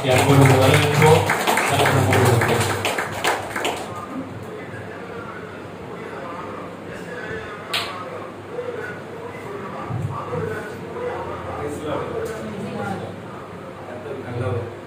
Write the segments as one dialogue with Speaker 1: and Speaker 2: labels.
Speaker 1: அன்போடு வரவேற்போம் கலந்து கொள்வோம்
Speaker 2: நல்லவர்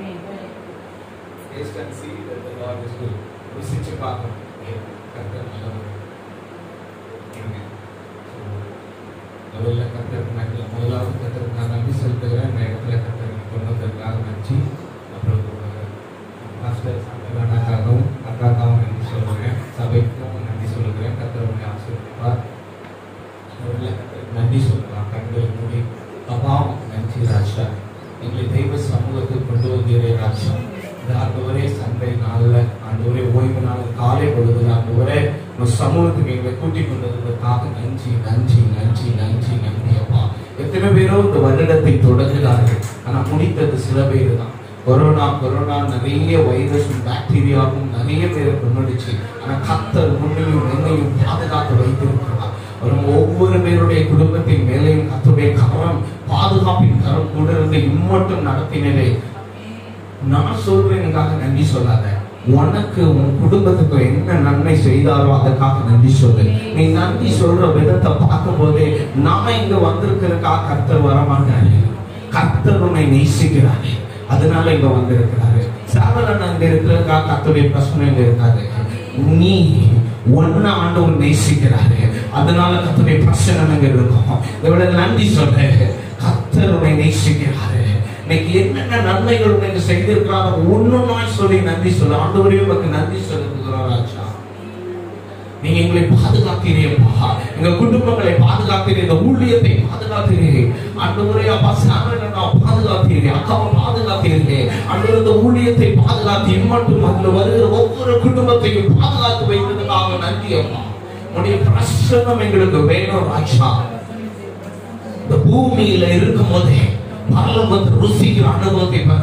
Speaker 2: Taste and see that the Lord is good. ருசிச்சு பார்க்கணும் கர்த்தர் நல்லவர் இருங்க. So, முதல்ல கர்த்தருக்கு நன்றி முதலாவது கர்த்தருக்கு நான் நன்றி செலுத்துகிறேன் இந்த இடத்துல கர்த்தருக்கு கொண்டு வந்ததுக்காக நன்றி அப்புறம் மாஸ்டர் சங்கரானாக்காகவும் அக்காக்காகவும் நன்றி சொல்லுகிறேன் சபைக்கும் நன்றி சொல்லுகிறேன் கர்த்தர் உங்களை ஆசீர்வதிப்பார் முதல்ல கர்த்தருக்கு நன்றி சொல்லலாம் கண்களை மூடி அப்பாவும் நன்றி ராஜா எங்களை தெய்வ சமூகத்தில் கொண்டு வந்தீரே ராஜா இந்த ஆண்டவரே சண்டை நாள்ல ஆண்டவரே ஓய்வு நாள் காலை பொழுது ஆண்டவரே உங்க சமூகத்துக்கு எங்களை கூட்டிக் கொண்டதற்காக நன்றி நன்றி நன்றி நன்றி நன்றி அப்பா எத்தனை பேரோ இந்த வருடத்தை தொடங்குகிறார்கள் ஆனா முடித்தது சில பேர் தான் கொரோனா கொரோனா நிறைய வைரஸும் பாக்டீரியாவும் நிறைய பேரை கொண்டுடுச்சு ஆனா கத்தர் முன்னையும் என்னையும் பாதுகாத்து வைத்திருக்கிறார் வரும் ஒவ்வொரு பேருடைய குடும்பத்தின் மேலேயும் கத்தருடைய கரம் பாதுகாப்பின் கரம் கூட இருந்து இம்மட்டும் நடத்தினதே நான் சொல்றேனுக்காக நன்றி சொல்லாத உனக்கு உன் குடும்பத்துக்கு என்ன நன்மை செய்தாரோ அதுக்காக நன்றி சொல்லு நீ நன்றி சொல்ற விதத்தை பார்க்கும் போதே நான் இங்க வந்திருக்கிறதுக்காக கர்த்தர் வரமாட்டாரு கர்த்தர் உன்னை நேசிக்கிறாரு அதனால இங்க வந்திருக்கிறாரு சாவலன் அங்க இருக்கிறதுக்காக கர்த்தருடைய பிரச்சனை இங்க இருக்காது நீ ஒன்ன ஆண்டவர் நேசிக்கிறாரு அதனால கர்த்தருடைய பிரச்சனை அங்க இருக்கும் இவ்வளவு நன்றி சொல்ற கர்த்தர் உன்னை நேசிக்கிறாரு இன்னைக்கு என்னென்ன நன்மைகள் உனக்கு செய்திருக்கிறாரோ ஒன்னொன்னாய் சொல்லி நன்றி சொல்ல ஆண்டவரே உனக்கு நன்றி செலுத்துகிறோம் ராஜா நீங்க எங்களை பாதுகாக்கிறீப்பா எங்க குடும்பங்களை பாதுகாக்கிறீர் இந்த ஊழியத்தை பாதுகாக்கிறீர் ஆண்டவரே அப்பா சாமனா பாதுகாக்கிறீர் அக்காவை பாதுகாக்கிறீர் ஆண்டவர் இந்த ஊழியத்தை பாதுகாத்து இம்மட்டும் அதில் வருகிற ஒவ்வொரு குடும்பத்தையும் பாதுகாத்து வைத்ததுக்காக நன்றி அப்பா உடைய பிரசனம் எங்களுக்கு வேணும் ராஜா இந்த பூமியில இருக்கும் போதே பரலோகத்தை ருசிக்கிற அனுபவத்தை பெற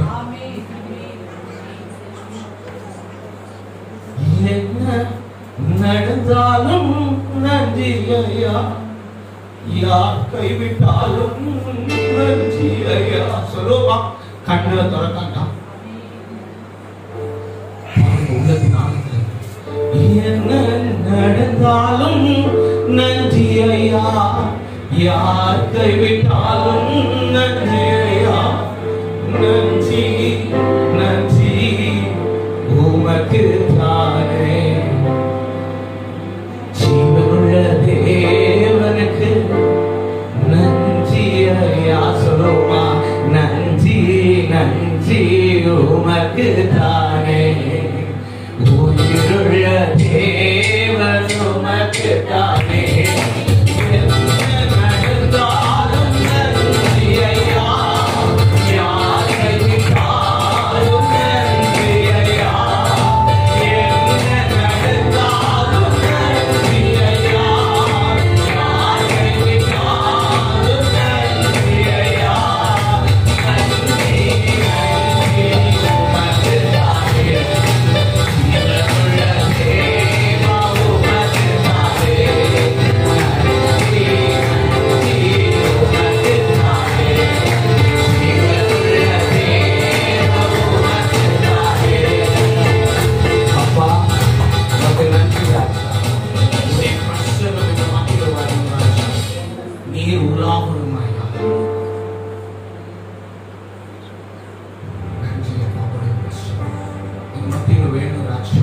Speaker 2: என்ன நடந்தாலும் நன்றி ஐயா யார் கைவிட்டாலும் நன்றி ஐயா சொல்லுவா கண்ணுல திறக்காண்டா உள்ளத்தின் ஆழத்துல என்ன நடந்தாலும் நன்றி ஐயா யார் கைவிட்டாலும் நன்றி ஐயா நன்றி நன்றி உமக்கு தானே ஜீவனுள்ள தேவனுக்கு நன்றி ஐயா சொல்லுமா நன்றி நன்றி உமக்கு தானே உயிருள்ள தேவன் உமக்கு தானே என்ன நடந்தாலும் நன்றி ஐயா யார் கைவிட்டாலும் நன்றி ஐயா என்ன நடந்தாலும் நன்றி ஐயா யார் கைவிட்டாலும் நன்றி ஐயா நன்றி நன்றி உமக்கு தானே ஜீவனுள்ள தேவா உமக்கு தானே நன்றி நன்றி உமக்கு தானே ஜீவனுள்ள தேவா உமக்கு தானே அப்பா உமக்கு நன்றி ராஜா உடைய பிரசனம் இந்த மத்தியில் வரும் ராஜா நீர் உலாவருமாயா நன்றி அப்பா உடைய பிரசனம் இந்த மத்தியில் வேணும் ராஜா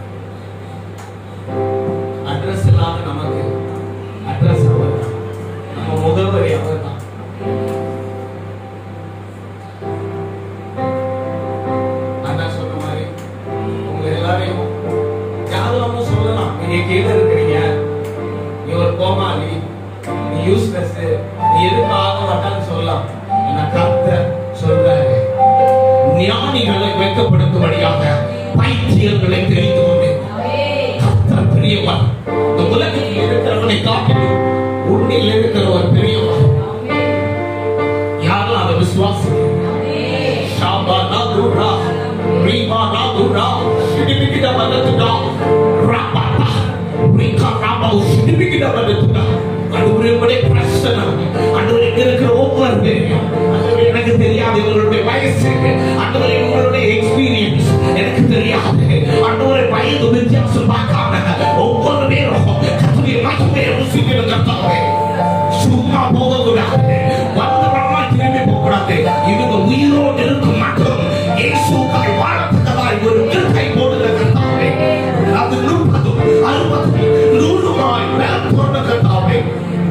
Speaker 2: அட்ரஸ் இல்லாம நமக்கு அட்ரஸ் அவர் தான் நம்ம முகவரி அவர் தான் அண்ணா சொன்ன மாதிரி உங்க எல்லாரையும் யாரும் சொல்லலாம் நீங்க கீழே இருக்கிறீங்க நீ ஒரு கோமாளி நீ யூஸ்லெஸ் நீ எதுக்கு ஆக மாட்டான்னு சொல்லலாம் ஆனா கர்த்தர் சொல்றாரு ஞானிகளை வெட்கப்படுத்தும்படியாக பைத்தியர்களை தெரிந்து கொண்டு கர்த்தர் பெரியவர் இந்த உலகத்தில் இருக்கிறவனை காட்டிலும் உன்னில் இருக்கிறவர் பெரியவர் யாரும் அதை விசுவாசிக்கிறீங்க Shabanadura, Rimanadura, Shidibikida Banatuda, Rapata, Rikaraba, Shidibikida Banatuda. அன்றுவரே பிரச்சனை அன்றுவரே இருக்கிற ஒவ்வொரு பேரையும் அன்றுவரே எனக்கு எனக்கு தெரியாது இவங்களுடைய வயசு ஆண்டவரே உங்களுடைய எக்ஸ்பீரியன்ஸ் எனக்கு தெரியாது ஆண்டவரே வயது வித்தியாசம் பார்க்காம ஒவ்வொரு பேரும் கத்துடைய மகிமையை ருசிக்கணும் கர்த்தாவே சும்மா போகக்கூடாது வந்தவரமா திரும்பி போகக்கூடாது இவங்க உயிரோடு இருக்கும் மட்டும் இயேசுக்காய் வாழத்தக்கதாய் ஒரு நிறுத்தை போடுகிற கர்த்தாவே அது நூற்பதும் அறுபதும் நூறுமாய் பலம் கொண்ட கர்த்தாவே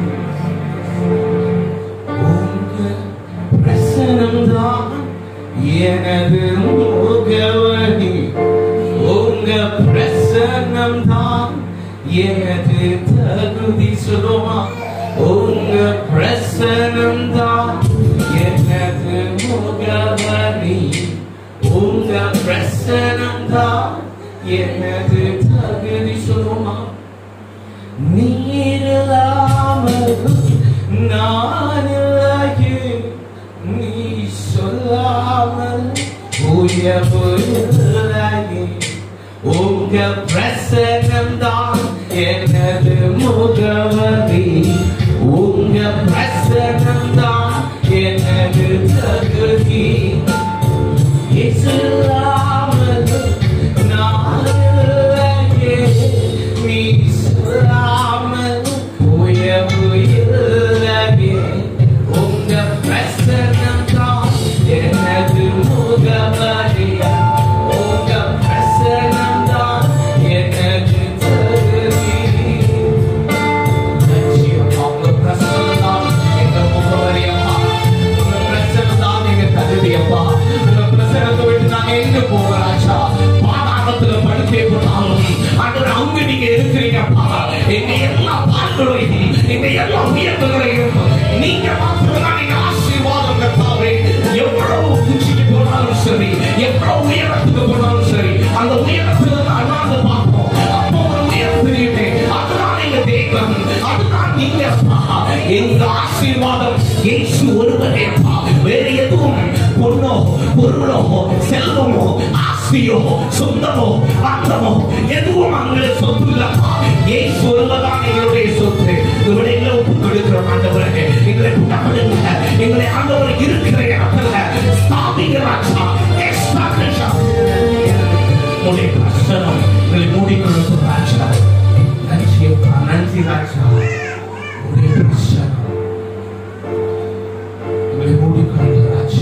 Speaker 2: உங்க பிரசனம்தான் எனது முகவரி உங்க பிரசனம்தான் எனது தகுதி சொல்லுமா உங்க பிரசனம்தான் எனது முகவரி உங்க பிரசனம்தான் எனது தகுதி சொல்லுமா நீரில்லாமல் நான் இல்லையே நீ சொல்லாமல் உயர்வு இல்லையே உங்க பிரசனம் தான் எனது முகவரி உங்க பிரசனம் தான் எனது தகுதி இஸ்லாமல் நான் இல்லையே நீ சொல்லாமல் உயர்வு இல்லையே உங்க பிரசனம் தான் எனது முகவரி உங்க பிரசனம் தான் எனது தகுதி நிச்சயமா உங்க பிரசனம் தான் எங்க முகவரி அப்பா உங்க பிரசனம் தான் எங்க தகுதி அப்பா உங்க பிரசனத்தை விட்டு நாங்க எங்க போகலாச்சா பாதாளத்துல படுக்கை போனாலும் ஆண்டவர் அங்க நீங்க இருக்கிறீங்கப்பா எங்க எல்லா பால்களையும் எங்க எல்லா உயர்வுகளையும் நீங்க மாத்திரம்தான் நீங்க ஆசீர்வாதம் கத்தாவே எவ்வளவு உச்சிக்கு போனாலும் சரி எவ்வளவு உயரத்துக்கு போனாலும் சரி அந்த உயரத்துல இருந்து அண்ணாந்து பார்ப்போம் அப்போ ஒரு உயரத்திலே அதுதான் எங்க தேவன் அதுதான் நீங்க அப்பா. எங்க ஆசீர்வாதம் இயேசு ஒருவரே அப்பா. வேற எதுவும் பொண்ணோ பொருளோ செல்வமோ ஆஸ்தியோ சொந்தமோ பந்தமோ எதுவும் அங்கே சொத்து இல்லப்பா இயேசு ஒருவர்தான் எங்களுடைய சொத்து இவரை எங்களை ஒப்பு கொடுக்கிறோம் ஆண்டவரே எங்களை புட்டப்படுங்க எங்களை ஆண்டவர் இருக்கிற இடத்துல ஸ்தாபிங்க ராஜா எஸ்டாப்ளிஷ் உடைய பிரசனம் எங்களை மூடிக்கொள்ளும் ராஜா நன்றி அப்பா நன்றி ராஜா உடைய பிரசனம் எங்களை மூடிக்கொள்ளும் ராஜா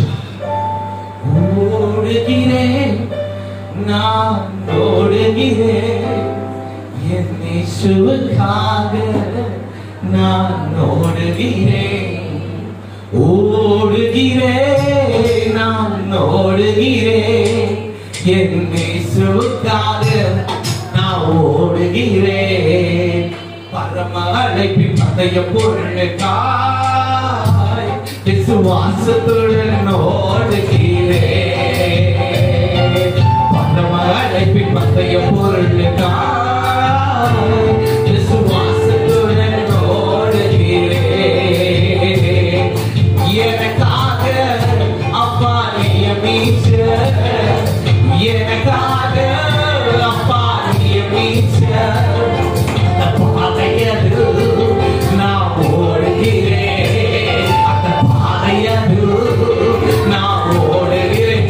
Speaker 2: ஓடுகிறேன் நான் ஓடுகிறேன் என் இயேசுவுக்காக நான் ஓடுகிறேன் ஓடுகிறேன் நான் ஓடுகிறேன் என் இயேசுவுக்காக நான் ஓடுகிறேன் பரம அழைப்பின் பந்தய பொருளுக்காய் விசுவாசத்துடன் ஓடுகிறேன் பரம அழைப்பின் பந்தய பொருளுக்காய் விசுவாசத்துடன் ஓடுகிறேன் எனக்காக அப்பா நியமிச்ச எனக்காக அப்பா நியமிச்ச அந்த பாதையது நான் ஓடுகிறேன் அந்த பாதையது நான் ஓடுகிறேன்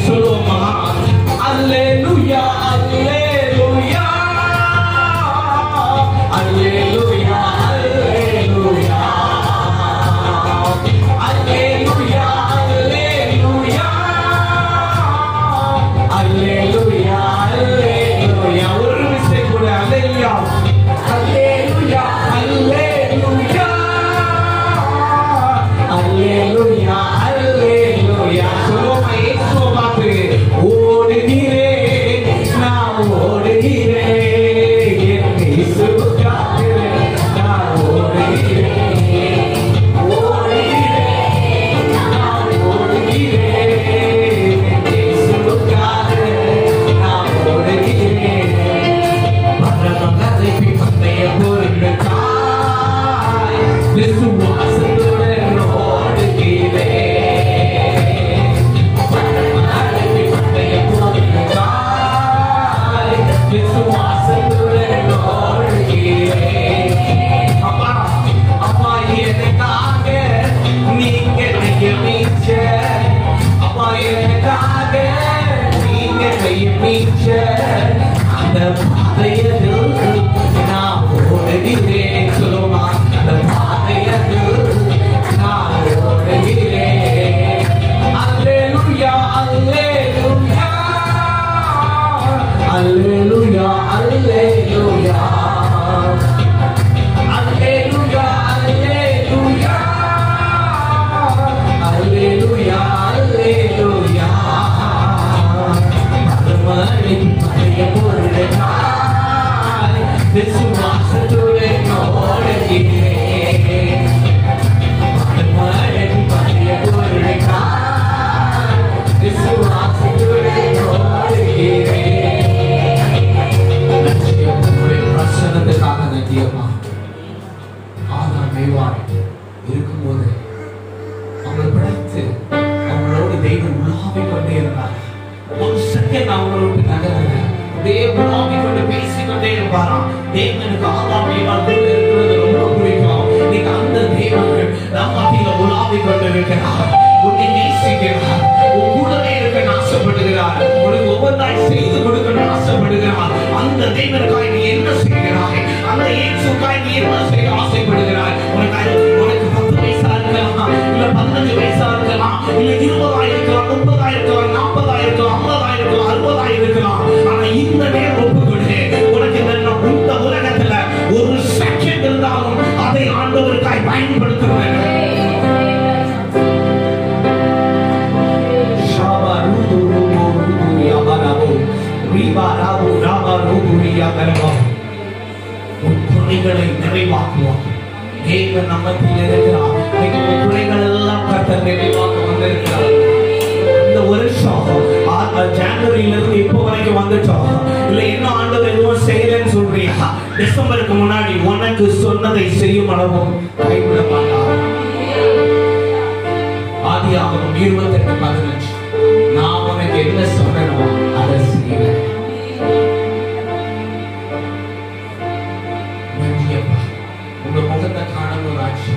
Speaker 3: நீங்க கையில் நீச்ச அந்த பாதையதில் நான் ஓடுகிறேன் சொல்லுமா அந்த பாதையதில் நான் ஓடுகிறேன் அல்லேலூயா அல்லேலூயா அல்லேலூயா அல்லேலூயா அல்லேலூயா அல்லேலூயா அல்லேலூயா அல்லேலூயா மறுமணி பழைய பொருளாய் விசுவாசத்துடன் ஓடுகிறேன் மறுமணி பழைய பொருளாய் விசுவாசத்துடன் ஓடுகிறேன் லட்சியம் உங்களுடைய பிரசனத்துக்காக நன்றியம்மா ஆதார் மேவாய் இருக்கும்போது அவங்களை படைத்து அவங்களோடு தெய்வம் உலாவிக் கொண்டே இருந்தார் ஒரு செகண்ட் அவங்களோடு நகரல அப்படியே உலாவிக் கொண்டு பேசிக்கொண்டே இருப்பாராம் தேவனுக்கு ஆதாம் மேவாய் கூட இருக்கிறது ரொம்ப பிடிக்கும் இன்னைக்கு அந்த தேவன் நம்மாத்தில உலாவிக் கொண்டு இருக்கிறார் உன்னை நேசிக்கிறார் உன் கூடவே இருக்க ஆசைப்படுகிறார் உனக்கு ஒவ்வொரு நாள் செய்து கொடுக்கணும்னு ஆசைப்படுகிறார் அந்த தேவனுக்காய் நீ என்ன செய்கிறாய் அந்த இயேசுக்காய் நீ என்ன செய்ய ஆசைப்படுகிறாய் உனக்கு உனக்கு பத்து வயசா இருக்கலாம் இல்ல பதினஞ்சு வயசா இருக்கலாம் இல்ல இருபதாயிரம் இருக்கலாம் முப்பதாயிரம் இருக்கலாம் நாற்பதாயிரம் இருக்கலாம் ஐம்பதாயிரம் இருக்கலாம் அறுபதாயிரம் இருக்கலாம் ஆனா இந்த நேரம் ஒப்புக்கொடு உனக்கு இந்த இந்த உலகத்துல ஒரு செகண்ட் இருந்தாலும் அதை ஆண்டவருக்காய் பயன்படுத்துவேன் உன் குறைகளை நிறைவாக்குவான் தேவன் நம்மத்தில் இருக்கிறார் இன்னைக்கு உன் குறைகள் எல்லாம் கத்த நிறைவாக்க வந்திருக்கிறார் இந்த வருஷம் ஆ- ஜனவரியில இருந்து இப்போ வரைக்கும் வந்துட்டோம் இல்ல இன்னும் ஆண்டவர் எதுவும் செய்யலன்னு சொல்றியா டிசம்பருக்கு முன்னாடி உனக்கு சொன்னதை செய்யும் அளவும் கைவிட மாட்டார் ஆதியாகமம் இருபத்தெட்டு பதினஞ்சு நான் உனக்கு என்ன சொன்னனோ அதை செய்வேன் நன்றியப்பா உங்க முகத்தை காணணும் ராஜா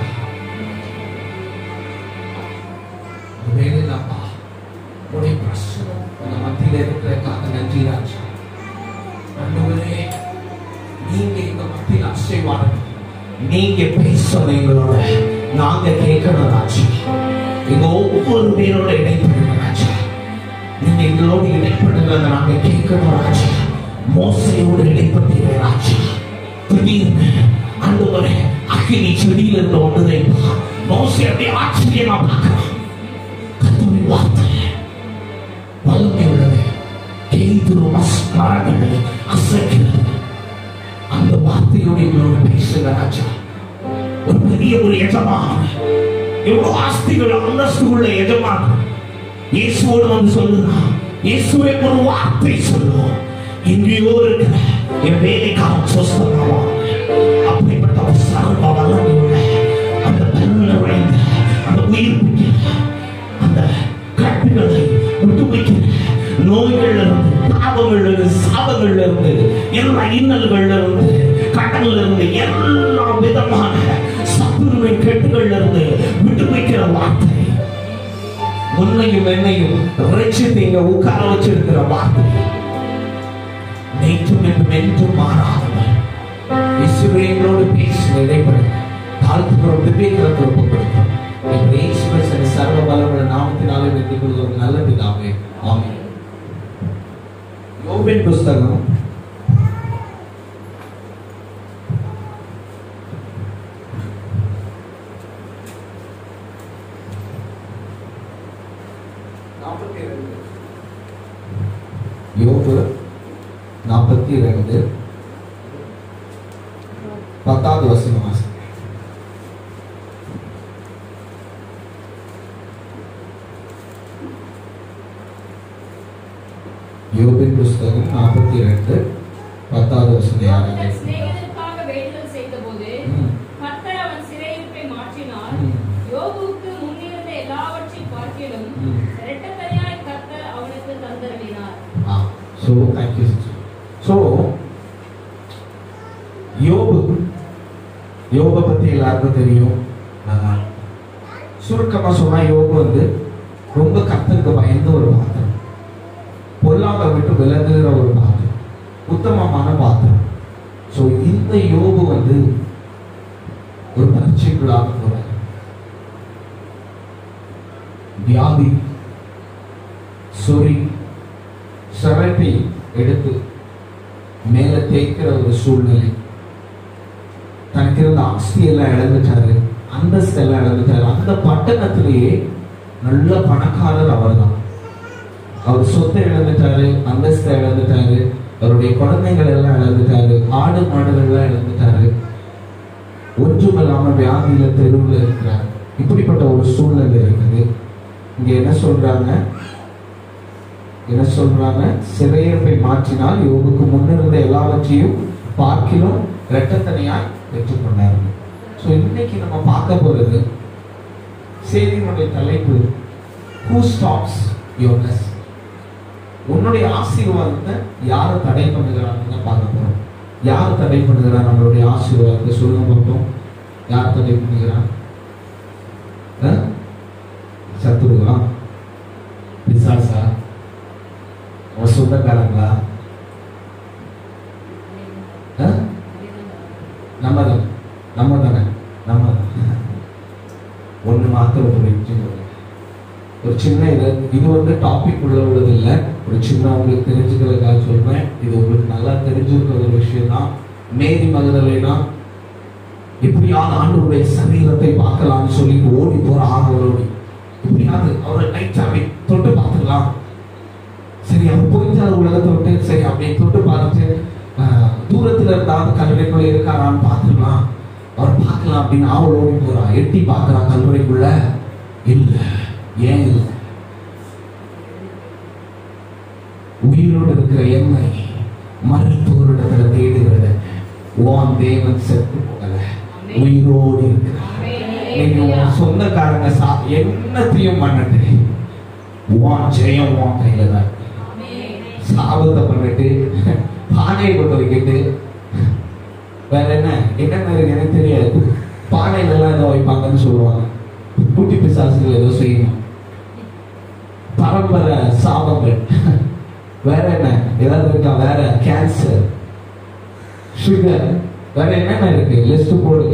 Speaker 3: வேலைப்பா உடைய பிரச்சனம் உங்க மத்தியில இருக்கிறதுக்காக நன்றி ராஜா அன்றுவரே நீங்க எங்க மத்தியில் ஆசீர்வாதம் நீங்க பேசணும் எங்களோட நாங்க கேட்கணும் ராஜா எங்க ஒவ்வொரு பேரோட இடைப்படுங்க ராஜா நீங்க எங்களோடு இடைப்படுகிறத நாங்க கேட்கணும் ராஜா மோசையோடு இடைப்பட்டீங்க ராஜா திடீர்னு ஆண்டவரே அக்கினி செடியில இருந்த ஒன்றுதை மோசை அப்படியே ஆச்சரியமா பார்க்கலாம் கத்தோடைய வார்த்தை வல்லமை உள்ளது கேதுரு மஸ்மரங்கள் அசைக்கிறது அந்த வார்த்தையோடு எங்களோட பேசுங்க ராஜா ஒரு பெரிய ஒரு எஜமான் எவ்வளவு ஆஸ்திகள் அந்தஸ்து உள்ள எஜமான் இயேசுவோடு வந்து சொல்லுறான் இயேசுவே ஒரு வார்த்தை சொல்லுவோம் எங்கேயோ இருக்கிற என் வேலைக்காரன் சொஸ்தமாவான் அப்படிப்பட்ட ஒரு சர்வ வல்லமை உள்ள அந்த பலன் உடைந்த அந்த உயிர் அந்த கட்டுகளை விட்டு வைக்கிற நோய்கள்ல இருந்து பாவங்கள்ல இருந்து சாபங்கள்ல இருந்து எல்லா இன்னல்கள்ல இருந்து கடல்ல இருந்து எல்லா விதமான சத்துருவின் கெட்டுகள்ல இருந்து விட்டு வைக்கிற வார்த்தை உன்னையும் என்னையும் ரட்சித்து இங்க உட்கார வச்சிருக்கிற வார்த்தை நேற்றும் என்றும் என்றும் மாறாதவர் இயேசுவே எங்களோடு பேசி இடைப்படுங்க தாழ்த்துகிறோம் விவேகத்தை ஒப்புக் கொடுக்கிறோம் எங்கள் இயேசு கிறிஸ்துவின் சர்வ பலமுள்ள நாமத்தினாலே வெற்றி கொள்வது நல்ல பிதாவே ஆமென் யோபின் புஸ்தகம் நாற்பத்தி ரெண்டு யோபு நாற்பத்தி ரெண்டு பத்தாவது வசனம் வாசி யோபின் புஸ்தகம் நாற்பத்தி ரெண்டு பத்தாவது வசனம்
Speaker 4: யோபு
Speaker 3: யாராவது
Speaker 4: தன் சிநேகிதருக்காக வேண்டுதல் செய்தபோது
Speaker 3: ம்.
Speaker 4: கர்த்தர் அவன் சிறையிருப்பை மாற்றினார்
Speaker 3: ம்.
Speaker 4: யோபுவுக்கு முன்னிருந்த எல்லாவற்றையும் பார்க்கிலும்
Speaker 3: ம்.
Speaker 4: இரட்டத்தனையாய் கர்த்தர் அவனுக்கு தந்தருளினார்
Speaker 3: Ah, so thank you. sister. So, யோபு யோபை பத்தி எல்லாருக்கும் தெரியும் ஆஹ், சுருக்கமா சொன்னா யோபு வந்து ரொம்ப கர்த்தருக்கு பயந்த ஒரு பாத்திரம் விளங்குகிற ஒரு பாத்திரம் உத்தமமான பாத்திரம் ஸோ இந்த யோபு வந்து ஒரு பரீட்சைக்குள்ளாக போறார் வியாதி சொறி சிறப்பை எடுத்து மேல தேய்க்கிற ஒரு சூழ்நிலை தனக்கு இருந்த ஆஸ்தி எல்லாம் இழந்துட்டாரு அந்தஸ்து எல்லாம் இழந்துட்டாரு அந்த பட்டணத்திலேயே நல்ல பணக்காரர் அவர்தான் அவர் சொத்தை இழந்துட்டாரு அந்தஸ்தை இழந்துட்டாரு அவருடைய குழந்தைகள் எல்லாம் இழந்துட்டாரு ஆடு மாடுகள் எல்லாம் இழந்துட்டாரு ஒன்றுமில்லாம வியாதியில தெருவில் இருக்கிறார் இப்படிப்பட்ட ஒரு சூழ்நிலை இருக்குது இங்க என்ன சொல்றாங்க என்ன சொல்றாங்க சிறையிருப்பை மாற்றினால் யோகுக்கு முன்னிருந்த எல்லாவற்றையும் பார்க்கிலும் இரட்டத்தனையாய் பெற்றுக்கொண்டார்கள் ஸோ இன்னைக்கு நம்ம பார்க்க போறது செய்தியினுடைய தலைப்பு ஹூ ஸ்டாப்ஸ் யோர் பிளஸ் உன்னுடைய ஆசீர்வாதத்தை யாரை தடை பண்ணுகிறாங்கன்னு பார்க்க போறோம் யார் தடை பண்ணுகிறா நம்மளுடைய ஆசீர்வாதத்தை சொல்லுங்க பார்ப்போம் யார் தடை பண்ணுகிறான் அஹ்? சத்துருவா பிசாசா உன் சொந்தக்காரங்களா அஹ்? நம்ம தான் நம்ம தானே நம்ம தான் ஒன்று மாத்திரம் புரிஞ்சு ஒரு சின்ன இது இது வந்து டாபிக் உள்ள உள்ளது இல்லை ஒரு சின்ன உங்களுக்கு தெரிஞ்சுக்கிறதுக்காக சொல்றேன் இது உங்களுக்கு நல்லா தெரிஞ்சிருக்கிற ஒரு விஷயம் தான் மேரி மகதலைனா எப்படியாவது ஆண்டவருடைய சரீரத்தை பார்க்கலாம்னு சொல்லி ஓடி போற ஆர்வலோடி எப்படியாவது அவரை லைட் அப்படி தொட்டு பார்த்துக்கலாம் சரி அவர் போயிட்டார் உலகத்தை விட்டு சரி அப்படியே தொட்டு பார்த்துட்டு ஆஹ், தூரத்துல இருந்தாவது கல்லறைக்குள்ள இருக்காரான்னு பார்த்துக்கலாம் அவர் பார்க்கலாம் அப்படின்னு அவள் ஓடி போறா எட்டி பார்க்கறான் கல்லறைக்குள்ள இல்ல ஏன் இல்லை உயிரோடு இருக்கிற எம்மை மருத்துவரிடத்துல தேடுகிறது உன் தேவன் செத்து போகல உயிரோடு இருக்கிறார் நீங்க உன் சொந்தக்காரங்க சா என்னத்தையும் பண்ணட்டு உன் ஜெயம் உன் கையில தான் இருக்கு. சாபத்தை பண்ணிட்டு பானையை கொண்டு வைக்கிட்டு வேற என்ன என்னென்ன இருக்கு எனக்கு தெரியாது பானையில எல்லாம் ஏதோ வைப்பாங்கன்னு சொல்லுவாங்க குட்டி பிசாசுகள் ஏதோ செய்யணும் பரம்பரை சாபங்கள் வேற என்ன ஏதாவது இருக்கா வேற கேன்சர் சுகர் வேற என்னென்ன இருக்கு லிஸ்ட் போடுங்க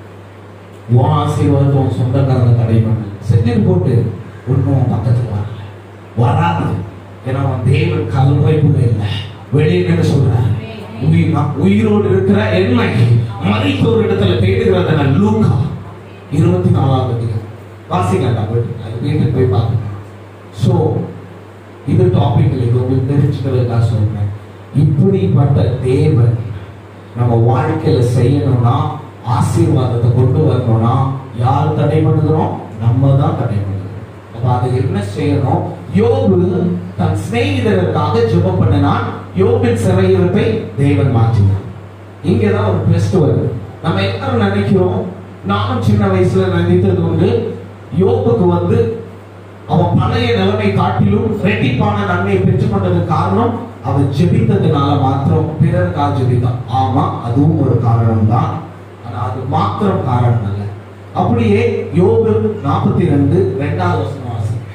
Speaker 3: உன் ஆசீர்வாதத்தை உன் சொந்தக்காரங்க தடை பண்ணு செஞ்சுட்டு போட்டு ஒன்றும் பக்கத்துல வரல வராது ஏன்னா அவன் தேவன் கல்வைக்குள்ள இல்லை வெளியே சொல்றாரு உயிர் உயிரோடு இருக்கிற என்னை மறைத்தோர் இடத்துல தேடுகிறத லூக்கா இருபத்தி நாலாவது அதிகம் வாசிக்கண்டா அது வீட்டுக்கு போய் பாருங்க ஸோ இது டாபிக் இல்லை இது உங்களுக்கு தெரிஞ்சுக்கிறதுக்காக சொல்றேன் இப்படிப்பட்ட தேவன் நம்ம வாழ்க்கையில செய்யணும்னா ஆசீர்வாதத்தை கொண்டு வரணும்னா யார் தடை பண்ணுகிறோம் நம்ம தான் தடை பண்ணுகிறோம் அப்ப அதை என்ன செய்யணும் யோபு தன் சிநேகிதருக்காக ஜெபம் பண்ணினான் யோபின் சிறையிருப்பை தேவன் மாற்றினான் இங்கதான் ஒரு ட்விஸ்ட் வருது நம்ம எல்லாரும் நினைக்கிறோம் நானும் சின்ன வயசுல நினைத்தது உண்டு யோபுக்கு வந்து அவன் பழைய நிலைமை காட்டிலும் ரெட்டிப்பான நன்மையை பெற்றுக்கொண்டதுக்கு காரணம் அவன் ஜெபித்ததுனால மாத்திரம் பிறருக்காக ஜெபித்தான் ஆமா அதுவும் ஒரு காரணம் தான் ஆனா அது மாத்திரம் காரணம் அல்ல அப்படியே யோபு நாற்பத்தி ரெண்டு ரெண்டாவது வசனம் வாசிங்க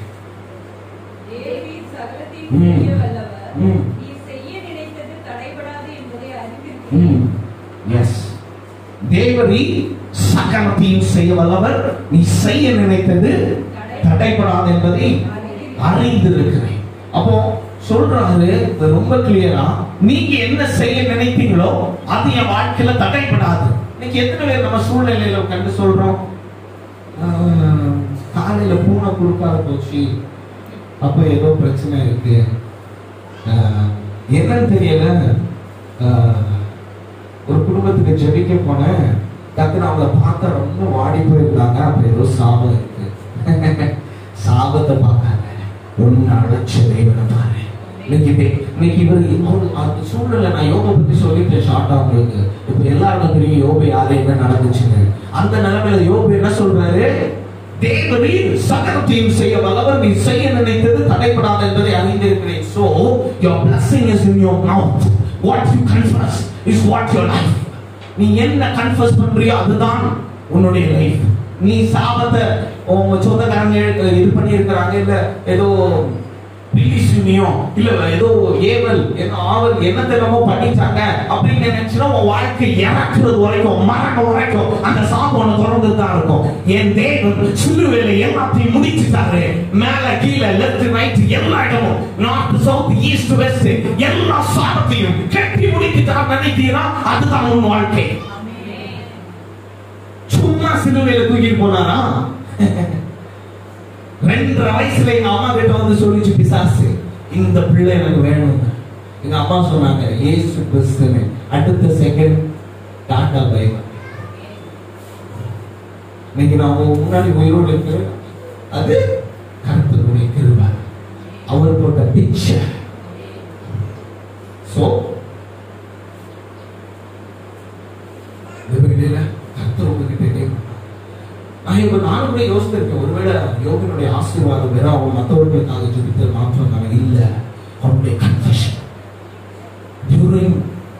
Speaker 5: தேவி சகலத்தையும்
Speaker 3: ம்.
Speaker 5: செய்ய வல்லவர்.
Speaker 3: ம்.
Speaker 5: நீ செய்ய நினைத்தது தடைபடாது என்பதை அறிந்திருக்கிறேன்.
Speaker 3: ம் எஸ் தேவரி சகலத்தையும் செய்ய வல்லவர் நீ செய்ய நினைத்தது தடைபடாது என்பதை அறிந்திருக்கிறேன் அப்போ சொல்றாரு இது ரொம்ப கிளியரா நீங்க என்ன செய்ய நினைத்தீங்களோ அது என் வாழ்க்கையில தடைபடாது இன்னைக்கு எத்தனை பேர் நம்ம சூழ்நிலையில கண்டு சொல்றோம் ஆஹ், காலையில பூனை கொடுக்காத போச்சு அப்ப ஏதோ பிரச்சனை இருக்கு ஆஹ், என்னன்னு தெரியல ஆஹ், ஒரு குடும்பத்துக்கு ஜெபிக்க போனேன் டக்குனு அவங்கள பார்த்தா ரொம்ப வாடி போயிருந்தாங்க அப்ப ஏதோ சாபம் இருக்கு சாபத்தை பார்க்காங்க ஒன்னு அழைச்ச தேவனை பாரு இன்னைக்கு தே- இன்னைக்கு இவர் அவரு அந்த சூழ்நிலை நான் யோகா பத்தி சொல்லிட்டேன் ஷார்ட்டா உங்களுக்கு இப்ப எல்லாருக்கும் தெரியும் யோபு யாரு என்ன நடந்துச்சுன்னு அந்த நிலைமையில யோபு என்ன சொல்றாரு தேவரீர் சகலத்தையும் செய்ய வல்லவர் நீ செய்ய நினைத்தது தடைபடாது என்பதை அறிந்திருக்கிறேன் so your blessing is in your mouth what you confess is what your life நீ என்ன கன்ஃபஸ் பண்றியோ அதுதான் உன்னுடைய லைஃப் நீ சாபத்தை உங்க சொந்தக்காரங்க இது பண்ணி இருக்கிறாங்க இல்ல ஏதோ பிலிசுமியும் இல்ல ஏதோ ஏவல் என்ன ஆவல் என்னத்தை நம்ம பண்ணிட்டாங்க அப்படின்னு நினைச்சுன்னா உன் வாழ்க்கை இறக்குறது வரைக்கும் மரணம் வரைக்கும் அந்த சாபம் உன்னை தொடர்ந்து தான் இருக்கும் என் தேவன் சிலுவையில எல்லாத்தையும் முடிச்சுட்டாரு மேல கீழே லெஃப்ட் ரைட் எல்லா இடமும் நார்த் சவுத் ஈஸ்ட் வெஸ்ட் எல்லா சாபத்தையும் கட்டி முடிச்சுட்டார் நினைத்தீங்கன்னா அதுதான் உன் வாழ்க்கை சும்மா சிலுவையில தூக்கிட்டு போனாரா ரெண்டரை வயசுல எங்க அம்மா கிட்ட வந்து சொல்லிச்சு பிசாசு இந்த பிள்ளை எனக்கு வேணும் எங்க அம்மா சொன்னாங்க ஏசு கிறிஸ்துன்னு அடுத்த செகண்ட் டாடா பை இன்னைக்கு நான் உங்க முன்னாடி உயிரோடு இருக்கு அது கருத்தருடைய கிருபை அவர் போட்ட பிச்சை சோ கருத்தர் உங்ககிட்ட கேட்கும் நான் இப்ப நானும் கூட யோசித்திருக்கேன் ஒருவேளை யோகனுடைய ஆசீர்வாதம் வேற அவன் மற்றவர்களுக்காக ஜெபித்தல் மாற்றம் இல்ல அவனுடைய confession during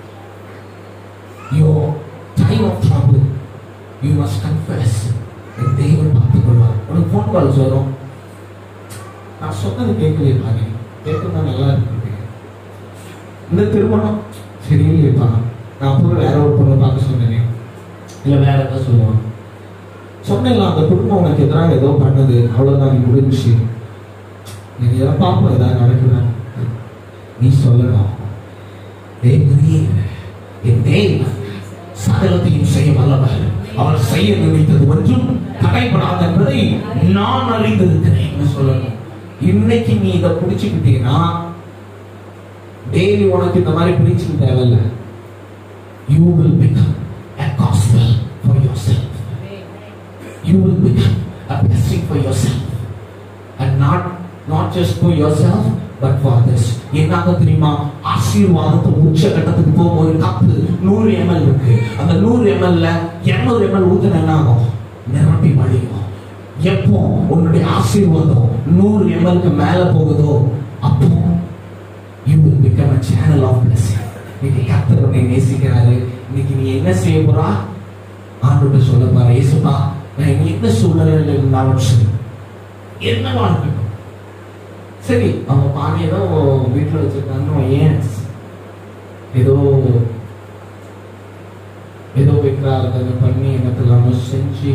Speaker 3: your time of trouble you must confess என் தெய்வம் பார்த்துக் கொள்வார் உனக்கு ஃபோன் கால்ஸ் வரும் நான் சொன்னது கேட்கலையே பாருங்க கேட்கறதா நல்லா இருக்கு இந்த திருமணம் சரியில்லையப்பா நான் போய் வேற ஒரு பொண்ணை பார்க்க சொன்னேனே இல்லை வேற ஏதாவது சொல்லுவாங்க சொன்னேன்ல அந்த குடும்பம் உனக்கு எதிராக ஏதோ பண்ணுது அவ்வளவுதான் நீ முடிஞ்சு நீங்க எதாவது பார்ப்போம் ஏதாவது நடக்குதா நீ சொல்லணும் தேவனே, என் தேவன் சகலத்தையும் செய்ய வல்லவர் அவர் செய்ய நினைத்தது ஒன்றும் தடைபடாத என்பதை நான் அறிந்திருக்கிறேன் சொல்லணும் இன்னைக்கு நீ இதை பிடிச்சுக்கிட்டீங்கன்னா டெய்லி உனக்கு இந்த மாதிரி பிடிச்சுக்க தேவையில்ல you will become a gospel for yourself you will become a blessing for yourself and not not just for yourself but for others என்னாக தெரியுமா ஆசீர்வாதத்தை உச்ச கட்டத்துக்கு போகும்போது கப்பு நூறு எம்எல் இருக்கு அந்த நூறு எம்எல்ல இருநூறு எம்எல் ஊத்துன என்ன ஆகும் நிரம்பி வழியும் எப்போ உன்னுடைய ஆசீர்வாதம் நூறு எம்எல்க்கு மேல போகுதோ அப்போ you will become a channel of blessing இன்னைக்கு கர்த்தர் உன்னை நேசிக்கிறாரு இன்னைக்கு நீ என்ன செய்ய போறா ஆண்டோட சொல்ல போற இயேசுப்பா நான் இனி எந்த சூழ்நிலையில் இருந்தாலும் சரி என்னவா இருக்கட்டும் சரி அவங்க பானை ஏதோ வீட்டில் வச்சிருக்காங்கன்னு ஏன் ஏதோ ஏதோ வைக்கிறார்கள் பண்ணி என்னத்தெல்லாமோ செஞ்சு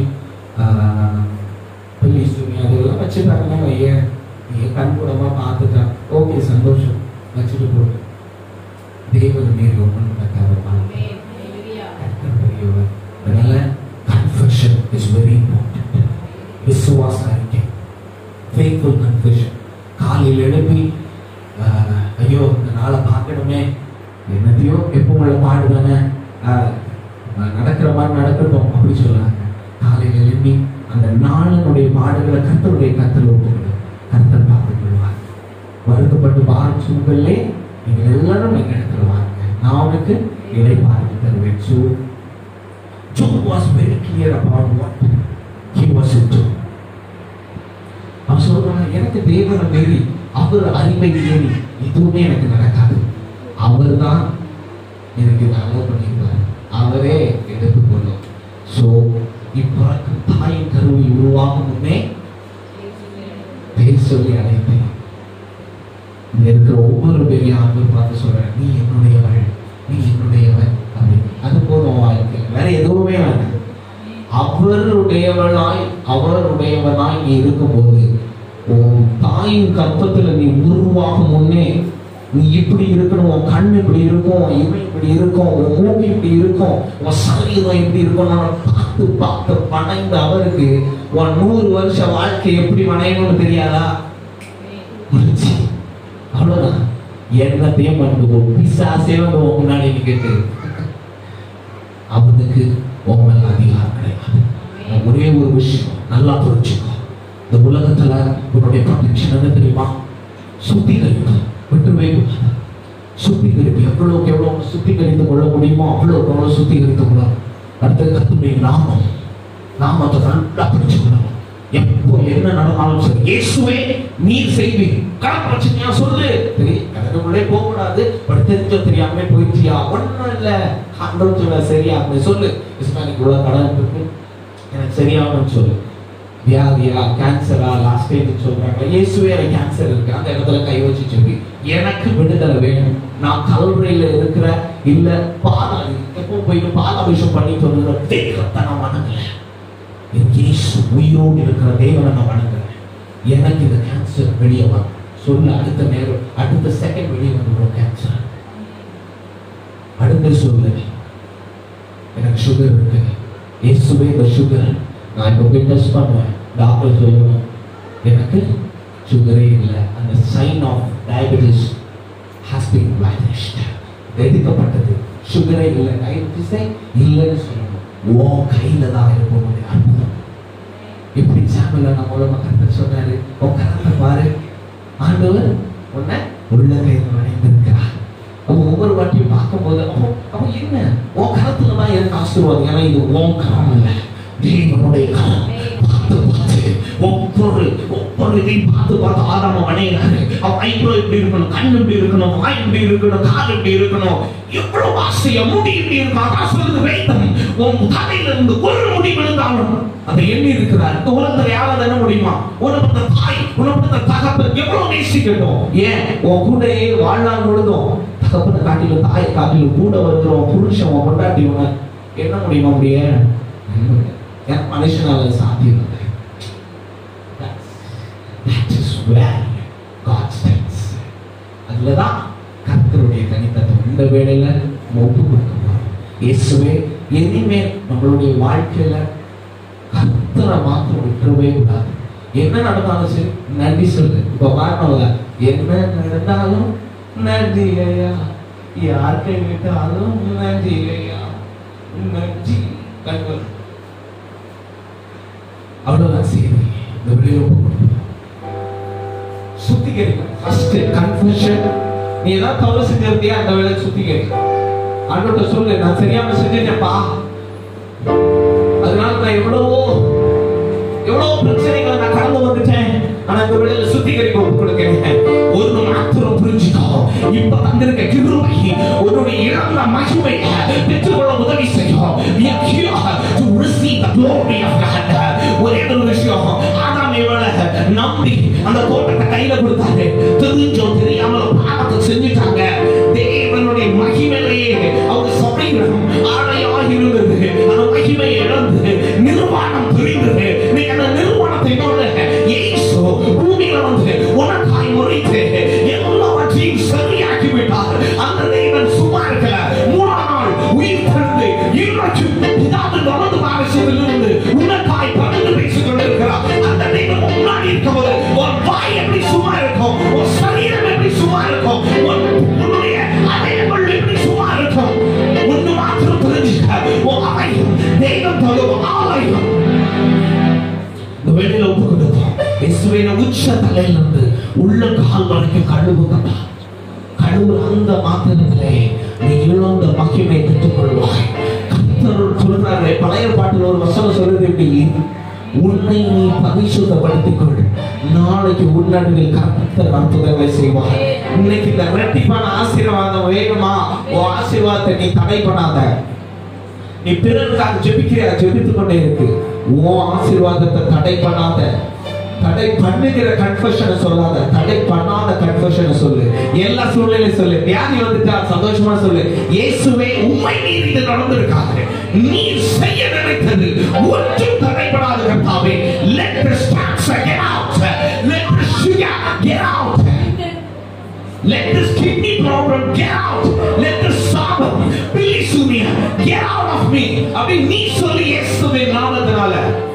Speaker 3: பிள்ளி சுமி அதெல்லாம் வச்சுட்டாங்கன்னா ஏன் ஏன் கண்கூடமா பார்த்துட்டான் ஓகே சந்தோஷம் வச்சுட்டு போட்டு தேவன் மீறி ஒன்றும் நடக்காதப்பா கர்த்தர் பெரியவர். அதனால confession is very important. விசுவாச அறிக்கை faithful confession காலையில் எழுப்பி ஆஹ், ஐயோ இந்த நாளை பார்க்கணுமே என்னத்தையோ எப்போ உங்களை பாடுதானே ஆஹ், நடக்கிற மாதிரி நடக்கட்டும் அப்படி சொல்லாங்க காலையில் எழுப்பி அந்த நாளினுடைய பாடுகளை கர்த்தருடைய கர்த்தர் ஒப்புக்கொடு கர்த்தர் பார்த்துக் கொள்வார் வருத்தப்பட்டு பாரம் சுமங்களே நீங்கள் எல்லாரும் எங்க இடத்துல வாங்க நான் உனக்கு இதை பார்த்து தருவேன் so Job was very clear about what he was into. அவன் சொல்றான் எனக்கு தேவனை மீறி அவர் அறிவை மீறி எதுவுமே எனக்கு நடக்காது அவர் தான் எனக்கு இதை அலோ பண்ணியிருப்பார் அவரே எடுத்துக்கொள்ளும் ஸோ இப்போ தாயின் கருவில் உருவாகும் முன்னே பேர் சொல்லி அழைத்தேன் இங்க இருக்கிற ஒவ்வொரு பெரிய ஆண்கள் பார்த்து சொல்றேன் நீ என்னுடையவள் நீ என்னுடையவன் அப்படின்னு அது போதும் வாழ்க்கை வேற எதுவுமே வேண்டாம் அவருடையவளாய் அவருடையவனாய் நீ இருக்கும்போது உன் தாயின் கற்பத்துல நீ உருவாகும் முன்னே நீ இப்படி இருக்கணும் உன் கண் இப்படி இருக்கும் உன் இமை இப்படி இருக்கும் உன் மூக்கு இப்படி இருக்கும் உன் சரீரம் இப்படி இருக்கும் பார்த்து பார்த்து வணங்க அவருக்கு உன் நூறு வருஷ வாழ்க்கை எப்படி வணையணும்னு தெரியாதா முடிச்சு அவ்வளவுதான் என்னத்தையும் பண்ணுவோம் பிசாசே வந்து உன் முன்னாடி நிக்கிட்டு அவனுக்கு உன் மேல அதிகாரம் கிடையாது நான் ஒரே ஒரு விஷயம் நல்லா புரிஞ்சுக்கோ இந்த உலகத்துல உன்னுடைய ப்ரொடெக்ஷன் என்ன தெரியுமா சுத்திகரிப்பு விட்டு வைக்கும் சுத்திகரிப்பு எவ்வளவுக்கு எவ்வளவு சுத்திகரித்து கொள்ள முடியுமோ அவ்வளவுக்கு எவ்வளவு சுத்திகரித்து கொள்ளணும் அடுத்தது கத்துடைய நாமம் நாமத்தை நல்லா புரிஞ்சுக்கணும் எப்போ என்ன நடந்தாலும் சரி இயேசுவே நீர் செய்வீர் கடன் பிரச்சனையா சொல்லு சரி கடனுக்குள்ளே போக கூடாது பட் தெரிஞ்சோ தெரியாம போயிடுச்சியா ஒண்ணும் இல்ல ஆண்டவன் சொல்ல சரியா அப்படி சொல்லு இஸ்மாலிக்கு இவ்வளவு கடன் இருக்கு எனக்கு சரியாகணும்னு சொல்லு வியாதியா கேன்சரா லாஸ்ட் ஸ்டேஜ் சொல்றாங்க இயேசுவே எனக்கு கேன்சர் இருக்கு அந்த இடத்துல கை வச்சு சொல்லி எனக்கு விடுதலை வேணும் நான் கல்வரையில இருக்கிற இல்ல பால் எப்போ போயிட்டு பால் அபிஷேகம் பண்ணிட்டு வந்துற தெய்வத்தை நான் வணங்கல என் இயேசு உயிரோடு இருக்கிற தேவனை நான் வணங்குறேன் எனக்கு இந்த கேன்சர் வெளியே வரும் சொல்ல அடுத்த நேரம் அடுத்த செகண்ட் வெளியே வந்துடும் கேன்சர் அடுத்து சொல்லு எனக்கு சுகர் இருக்கு இயேசுவே இந்த சுகர் நான் இப்போ போய் டெஸ்ட் பண்ணுவேன் டாக்டர் சொல்லணும் எனக்கு சுகரே இல்லை அந்த sign of diabetes has been vanished எடுக்கப்பட்டது சுகரே இல்லை டயபெட்டிஸே இல்லைன்னு சொல்லணும் உன் கையில தான் இருக்கும் உன்னுடைய அற்புதம் இப்படி சாமியில் நம்ம மூலமா கருத்து சொன்னாரு உன் கரத்தை பாரு ஆண்டவர் உன்னை உள்ள கையில் வரைந்திருக்கிறார் அப்போ ஒவ்வொரு வாட்டியும் பார்க்கும்போது அப்போ அப்போ என்ன உன் கரத்துல தான் எனக்கு ஆசீர்வாதம் ஏன்னா இது உன் கரம் இல்லை தேவனுடைய கரம் பார்த்து பார்த்து ஒவ்வொரு ஒவ்வொரு இதையும் பார்த்து பார்த்து ஆதாம வணையினாரு அவன் ஐப்ரோ இப்படி இருக்கணும் கண் இப்படி இருக்கணும் வாய் இப்படி இருக்கணும் கால் இப்படி இருக்கணும் எவ்வளவு ஆசையா முடி இப்படி இருக்கும் அதான் சொல்லுது வேதம் உன் தலையில இருந்து ஒரு முடி விழுந்தாலும் அதை எண்ணி இருக்கிறார் இந்த உலகத்துல யாராவது என்ன முடியுமா உனக்கு தாய் உனக்கு தகப்பன் எவ்வளவு நேசிக்கட்டும் ஏன் உன் கூடையே வாழ்நாள் முழுதும் தகப்பனை காட்டிலும் தாயை காட்டிலும் கூட வருகிற உன் புருஷன் உன் பொண்டாட்டி உன என்ன முடியுமா முடிய ஏன் மனுஷனால சாத்தியம் இல்லை That is where God stands. அதுலதான் கர்த்தருடைய தனித்தத்துவம் இந்த வேளையில நம்ம ஒப்பு கொடுக்கணும் இயேசுவே இனிமேல் நம்மளுடைய வாழ்க்கையில கர்த்தரை மாத்திரம் விட்டுறவே கூடாது என்ன நடந்தாலும் சரி நன்றி சொல்லு இப்ப பாருங்க என்ன நடந்தாலும் நன்றி ஐயா யார் கைவிட்டாலும் நன்றி ஐயா நன்றி கண்கள் அவ்வளவுதான் செய்தி இந்த வெளியில சுத்திகரிக்கும் ஃபர்ஸ்ட் கன்ஃபெஷன் நீ ஏதாவது தவறு செஞ்சிருந்தியா அந்த வேலை சுத்திகரி ஆண்டோட்ட சொல்லு நான் சரியாம செஞ்சிட்டேன்ப்பா அதனால நான் எவ்வளவோ எவ்வளவு பிரச்சனைகளை நான் கடந்து வந்துட்டேன் ஆனா இந்த வேலையில சுத்திகரிக்க ஒப்பு கொடுக்கிறேன் ஒரு மாத்திரம் புரிஞ்சுக்கோ இப்ப தந்திருக்க கிருபை உன்னுடைய இழந்த மகிமையை பெற்றுக்கொள்ள உதவி செய்யும் We are here to receive the glory of God. ஒரே ஒரு விஷயம் ஆதாம் இவளை நம்பி அந்த தோட்டத்தை கையில கொடுத்தாரு தெரிஞ்சோ தெரியாமலோ பாவத்தை செஞ்சுட்டாங்க தேவனுடைய மகிமையிலேயே அவங்க சபைகளும் ஆடையாக இருந்தது அந்த மகிமையை இழந்து நிர்வாணம் புரிந்தது நீ அந்த நிர்வாணத்தை நோட இயேசு பூமியில வந்து உனக்காய் முறைத்து எல்லாவற்றையும் சரியாக்கி விட்டார் அந்த தேவன் சும்மா இருக்கல மூணாம் நாள் உயிர் திறந்து இன்றைக்கு பிதாவின் வலது பாரசியத்திலிருந்து உனக்காய் பறந்து பேசிக் கொண்டிருக்கிறார் அந்த தேவன் முன்னாடி இருக்கும்போது உன் வாய் எப்படி சும்மா இருக்கும் உன் சரீரம் எப்படி சும்மா இருக்கும் உன் உன்னுடைய அதயங்கள் எப்படி சும்மா இருக்கும் ஒன்று மாத்திரம் தெரிஞ்சுக்க உன் அவையும் தெய்வம் தரும் ஆலயம் இந்த வெளியில ஒப்பு கொடுத்தோம் இயேசுவின் உச்ச தலையிலிருந்து உள்ள கால் வரைக்கும் கழுவுங்கப்பா கழுவுற அந்த மாத்திரத்திலே நீ இழந்த மகிமை பெற்றுக்கொள்வாய் கர்த்தர் சொல்றாரு பழைய பாட்டில் ஒரு வசனம் சொல்றது எப்படி உன்னை நீ பரிசுத்தப்படுத்திக் கொள் நாளைக்கு உன்னடுவில் கர்த்தர் அற்புதங்களை செய்வார் இன்னைக்கு இந்த இரட்டிப்பான ஆசீர்வாதம் வேணுமா உன் ஆசீர்வாதத்தை நீ தடை பண்ணாத நீ பிறருக்காக ஜெபிக்கிறியா ஜெபித்து கொண்டே இருக்கு உன் ஆசீர்வாதத்தை தடை பண்ணாத தடை பண்ணுகிற கன்ஃபெஷனை சொல்லாத தடை பண்ணாத கன்ஃபெஷனை சொல்லு எல்லா சூழ்நிலையும் சொல்லு வியாதி வந்துட்டா சந்தோஷமா சொல்லு இயேசுவே உண்மை நீர் இது நடந்திருக்காது நீ செய்ய நினைத்தது ஒன்றும் தடைபடாத கர்த்தாவே let the stars get out let the sugar get out Let this kidney problem get out. Let this sorrow, blasphemy, get out of me. அப்படி நீ சொல்லி இயேசுவின் நாமத்தினால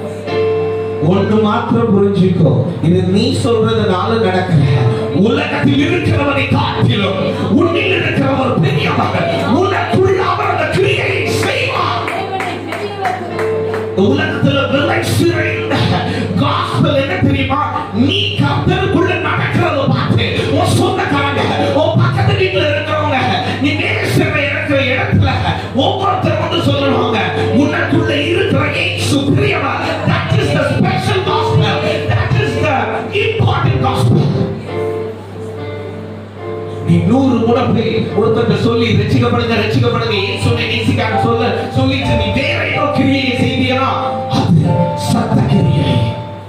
Speaker 3: ஒன்று மாத்திரம் புரிஞ்சுக்கோ இது நீ சொல்றதுனால நடக்கல உலகத்தில் இருக்கிறவனை காட்டிலும் உன்னில் இருக்கிறவர் பெரியவர் உனக்குள்ள அவர் அந்த கிரியையை செய்வார்
Speaker 4: தேவனை பெரியவர் குறிப்பிட்டார்.
Speaker 3: உலகத்துல விலை சிறைந்த gospel என்ன தெரியுமா நீ கர்த்தருக்குள்ள நடக்கிறத பார்த்து உன் சொந்தக்காரங்க உன் பக்கத்து வீட்டுல இருக்கிறவங்க நீ வேலை செய்ற இருக்கிற இடத்துல ஒவ்வொருத்தர் வந்து சொல்லுவாங்க உனக்குள்ள இருக்கிற இயேசு பிரியவர் that is the special gospel that is the important gospel நீ நூறு முறை போய் ஒருத்தர்கிட்ட சொல்லி ரசிக்கப்படுங்க ரசிக்கப்படுங்க இயேசுவை நேசிக்காம சொல்ல சொல்லிட்டு நீ வேற ஏதோ கிரியையை செய்தியனா அது சத்த கிரியை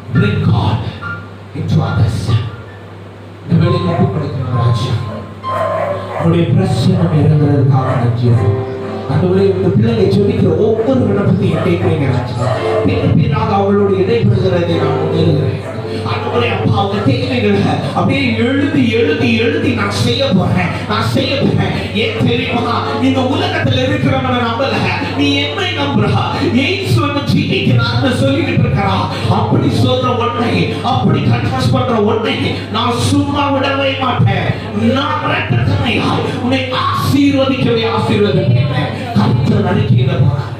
Speaker 3: bring God into others. இந்த வேலைக்கு ஒப்பு கொடுக்கணும் ராஜா உங்களுடைய பிரச்சனை இறங்குறதுக்காக நன்றி அன்றுவரை இந்த பிள்ளைகளை ஜெபிக்கிற ஒவ்வொரு விண்ணப்பத்தையும் கேட்கிறீங்க ராஜா பின் பின்னாக அவளோடு இடைபெறுகிறதை நான் உணர்கிறேன் அன்றுவரை அப்பா அவங்க தேவைகளை அப்படியே எழுதி எழுதி எழுதி நான் செய்ய போறேன் நான் செய்ய போறேன் ஏன் தெரியுமா இந்த உலகத்துல இருக்கிறவனை நம்பல நீ என்னை நம்புறா ஏசு வந்து ஜீவிக்கிறான்னு சொல்லிட்டு இருக்கிறா அப்படி சொல்ற ஒன்றை அப்படி கன்ஃபஸ் பண்ற ஒன்றை நான் சும்மா விடவே மாட்டேன் நான் ரெட்டத்தனையா உன்னை ஆசீர்வதிக்கவே ஆசீர்வதிக்கிறேன் கர்த்தர் நடிக்கிற போறார்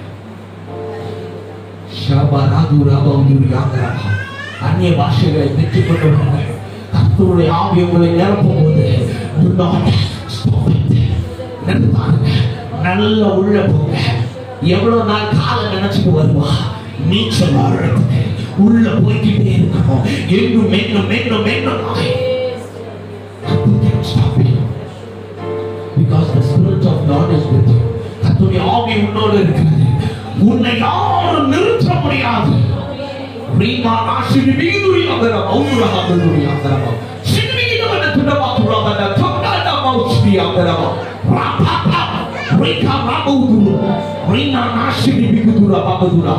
Speaker 3: ஷபராதுரபௌதுரியாகரபா. அந்நிய பாஷைகளை பெற்றுக் கொண்டு கர்த்தருடைய ஆவி உங்களை நிரப்பும் போது do not stop it. நிறுத்தாதுங்க. நல்ல உள்ள போங்க எவ்வளவு நாள் காலம் நினைச்சிட்டு வருவா நீச்சல் ஆடுறதுக்கு உள்ள போய்கிட்டே இருக்கணும் இன்னும் இன்னும் இன்னும் இன்னும் stop it. Because the Spirit of God is with you. கர்த்தருடைய ஆவி உன்னோடு இருக்கிறது உன்னை யாரும் நிறுத்த முடியாது ரீமா நாசினி வீதுரி அகர மௌர அகதுரி அகரம சின்மிகிதவன துடவாக்குறவன தொண்டாட மௌஸ்தி அகரம ராபாபா ரீகா ராபௌதுரு ரீமா நாசினி விகுதுர பகதுரா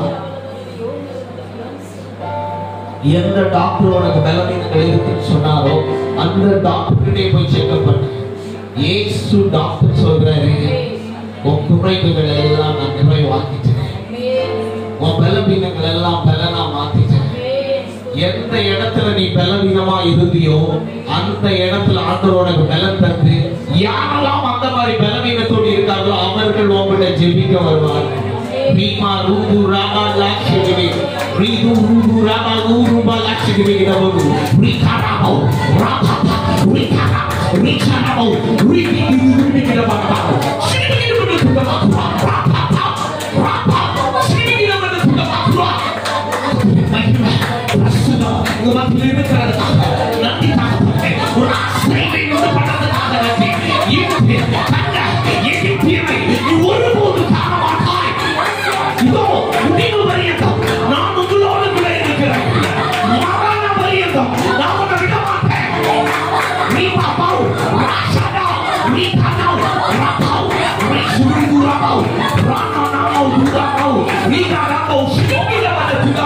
Speaker 3: எந்த டாக்டர் உனக்கு பலவீனங்கள் இருக்குன்னு சொன்னாரோ அந்த டாக்டர்கிட்டே போய் செக்அப் பண்ணு ஏசு டாக்டர் சொல்றாரு உன் குறைவுகள் எல்லாம் நான் நிறைவாக்கிட்டேன் உன் பலவீனங்கள் எல்லாம் பலனா மாத்திட்டேன் எந்த இடத்துல நீ பலவீனமா இருந்தியோ அந்த இடத்துல ஆண்டவர் உனக்கு பலம் தந்து யாரெல்லாம் அந்த மாதிரி பலவீனத்தோடு இருக்காங்களோ அவர்கள் உங்கள்கிட்ட ஜெபிக்க வருவார்கள் ரீமா ரூபு ராமா லாட்சிகிரி ரீது ரூபு ராமா ரூபா லாட்சிகிரி இடவது ரீகாராமோ ராபா ரீகாரா ரீகாராமோ ரீபி ரீபி இடமாக சிறுமி இடவது துடமாக்குவா ராபா ராபா சிறுமி இடவது துடமாக்குவா மகிமை பிரசனம் உங்க மத்தியில் இருக்கிறதுக்காக நன்றி தாக்கப்படுறேன் ஒரு ஆசிரியரை உண்டு பண்ணதுக்காக நன்றி இயேசுவே, கண்ட எகிப்தியரை நீ ஒருபோது காண மாட்டாய் இதோ முடிவு பரியந்தம் நான் உங்களோடு கூட இருக்கிறேன் மரண பரியந்தம் நான் உன்னை விட மாட்டேன் நீ பாப்பாவு ராஷாடா நீ கண்ணாவு ராப்பாவு நீ சுருங்கு ராப்பாவு ராணா நாமாவு துராப்பாவு நீ ராப்பாவு சிங்கில வந்து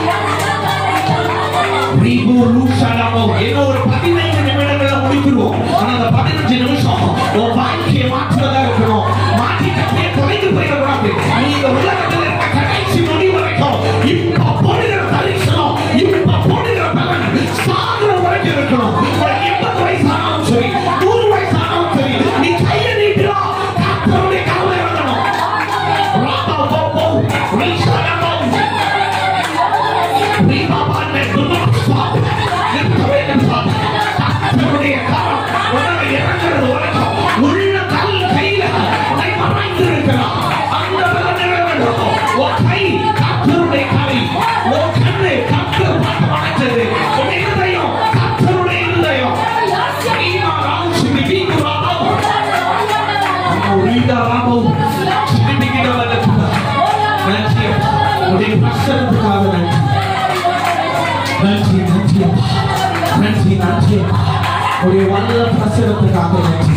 Speaker 3: ரீபு லூசாலாமோ ஏதோ ஒரு பதினைந்து நிமிடங்களை முடிக்கிறோம் ஆனா அந்த பதினஞ்சு நிமிஷம் உன் வாழ்க்கையை மாற்றுவதா இருக்கணும் மாற்றிட்டே தொலைந்து போயிடக்கூடாது நீ இந்த உலகத்தில் இருக்க கடைசி நொடி வரைக்கும் இப்ப போடுகிற தரிசனம் இப்ப போடுகிற பலன் சாகுற வரைக்கும் இருக்கணும் ஒரு எண்பது வயசானாலும் சரி நூறு வயசானாலும் சரி நீ கையை நீட்டுறா கர்த்தருடைய கவலை இறங்கணும் ராபா போப்போ ரீசாலாமோ பிரசனத்துக்காக நன்றி நன்றி நன்றி அப்பா. நன்றி நன்றி அப்பா. உடைய வல்ல பிரசனத்துக்காக நன்றி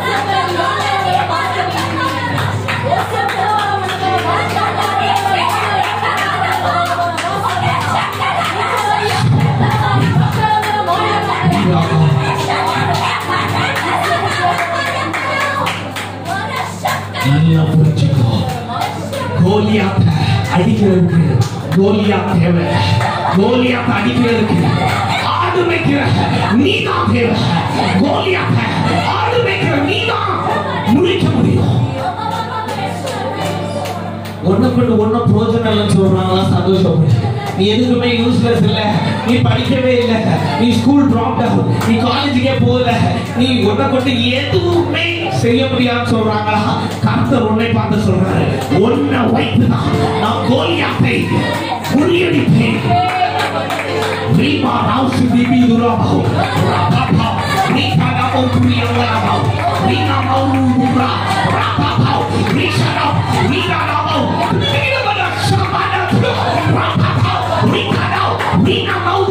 Speaker 3: நல்லா புரிஞ்சுக்கோ கோலியாத்த அடிக்கிறதுக்கு கோலியா தேவை கோலியாத்த அடிக்கிறதுக்கு ஆடு வைக்கிற நீதான் தேவை கோலியாத்த ஆடு வைக்கிற நீதான் முடிக்க முடியும் ஒண்ணு கொண்டு ஒன்னும் பிரோஜனம் இல்லைன்னு சொல்றாங்களா சந்தோஷப்படு நீ எதுக்குமே யூஸ்லெஸ் இல்ல நீ படிக்கவே இல்ல நீ ஸ்கூல் ட்ராப் டவுன் நீ காலேஜுக்கே போகல நீ ஒன்ன கொண்டு எதுவுமே செய்ய முடியாதுன்னு சொல்றாங்களா கர்த்தர் உன்னை பார்த்து சொல்றாரு உன்னை வைத்துதான் நான் கோலியாத்தை முறியடிப்பேன் Rima Rausi Bibi Durabau Rapapau Rika Nabau Kuria Warabau Rina Mauru Bura Rapapau Rika Nau Rika Nabau Rika Nabau Sabana Rapapau Rika Nau Rina Mau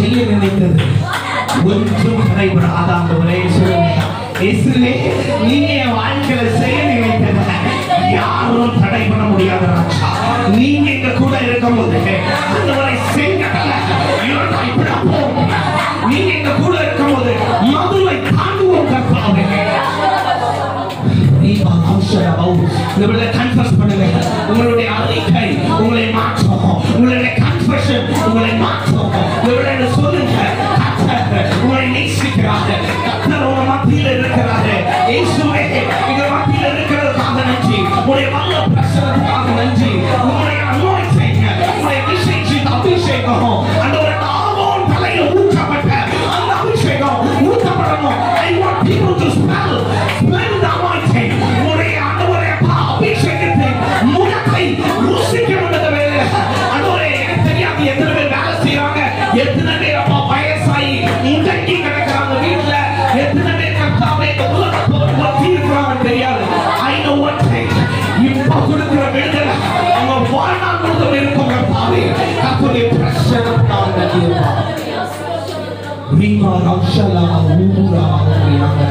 Speaker 3: செய்ய நினைத்தது ஒன்றும் தடைபடாத ஆண்டவரே சொல்லுங்க இயேசுவே நீங்க என் வாழ்க்கையில செய்ய நினைத்தத யாரும் தடை பண்ண முடியாத ராஜா நீங்க எங்க கூட இருக்கும்போது ஆண்டவரை செய்ய இப்படி போகும் நீங்க எங்க கூட இருக்கும்போது மதுரை தாண்டுவோம் கர்த்தாவே தீபா அம்சரபௌ. இந்த வேளையில confess பண்ணுங்க. உங்களுடைய அறிக்கை உங்களை மாற்றும் உங்களுடைய confession உங்களை மாற்றும் இந்த வேளையில சொல்லுங்க கர்த்தர் உங்களை நேசிக்கிறார் கர்த்தர் உங்க மத்தியில் இருக்கிறார் இயேசுவே எங்க மத்தியில் இருக்கிறதுக்காக நன்றி உங்களுடைய வல்ல பிரசனத்துக்காக நன்றி உங்களுடைய anointing உங்களுடைய அபிஷேகம் அபிஷேகம் அந்த ஒரு ஆவோன் தலையில் ஊற்றப்பட்ட அந்த அபிஷேகம் ஊற்றப்படணும் I want people to smell smell the anointing உங்களுடைய ஆண்டவரே அப்பா, அபிஷேகத்தை முகத்தை ருசிக்கணும் இந்த வேலையில ஆண்டவரே எனக்கு தெரியாது எத்தனை பேர் வேலை செய்யறாங்க எத்தனை பேர் அப்பா வயசாகி முடங்கி கிடக்குறாங்க வீட்டுல எத்தனை பேர் கர்த்தாவே இந்த உலகத்தோடு ஒட்டி இருக்கிறாங்க தெரியாது I know one thing இப்ப கொடுக்கிற விடுதலை அவங்க வாழ்நாள் முழுதும் இருக்கும் கர்த்தாவே கர்த்தருடைய பிரசனத்தால் நன்றியப்பா ரீமா ரௌஷலா ஊரா ஊரியாங்க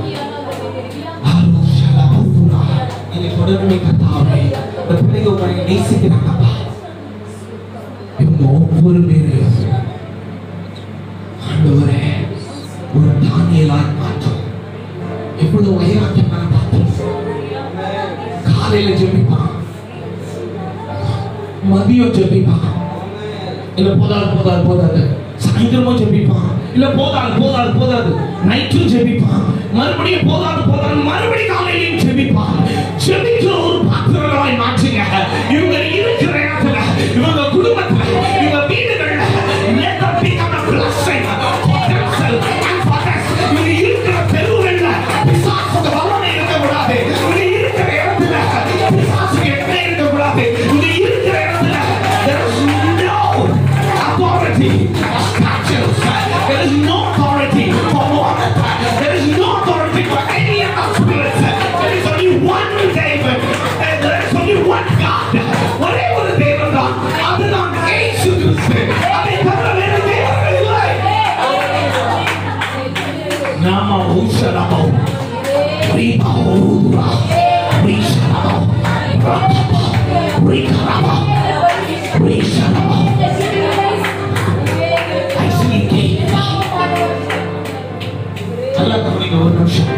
Speaker 3: என்னை தொடர்ந்து கத்தாவே இந்த பிள்ளைங்க உங்களை நேசிக்கிறாங்கப்பா இவங்க ஒவ்வொரு பேரையும் ஆண்டவரே ஒரு தானியலாய் மாற்றும் எவ்வளவு உயரத்தை பார்த்தோம் காலையில ஜெபிப்பான் மதியம் ஜெபிப்பான் இல்ல போதாது போதாது போதாது சாயந்தரமும் ஜெபிப்பான் இல்ல போதாது போதாது போதாது நைட்டும் ஜெபிப்பான் மறுபடியும் போதாது போதாது மறுபடியும் காலையிலையும் ஜெபிப்பான் ஜெபிக்கிற ஒரு பாத்திரங்களாய் மாற்றுங்க இவங்க இருக்கிற இடத்துல இவங்க குடும்பத்துல இவங்க வீடுகள்ல let them become a blessing for themselves and for others. இவங்க இருக்கிற தெருவுகள்ல பிசாசுக்கு வல்லமை இருக்கக்கூடாது இவங்க இருக்கிற இடத்துல பிசாசுக்கு எண்ணெய் இருக்கக்கூடாது இவங்க இருக்கிற இடத்துல there is no authority for statues. There is no authority for Muhammad. There is no authority for any other spirits. There is only one David. And there is only one God. ஒரே ஒரு தேவன் தான் அதுதான் இயேசு கிறிஸ்து அதை தவிர வேறு தேவர்கள் இல்லை நாம ஊசலமோ ரீபௌரா ரீசலமோ ரத்தமோ ரீகரமோ ரீசலமோ ஐசிகே நல்லா கவனிங்க ஒரு நிமிஷம்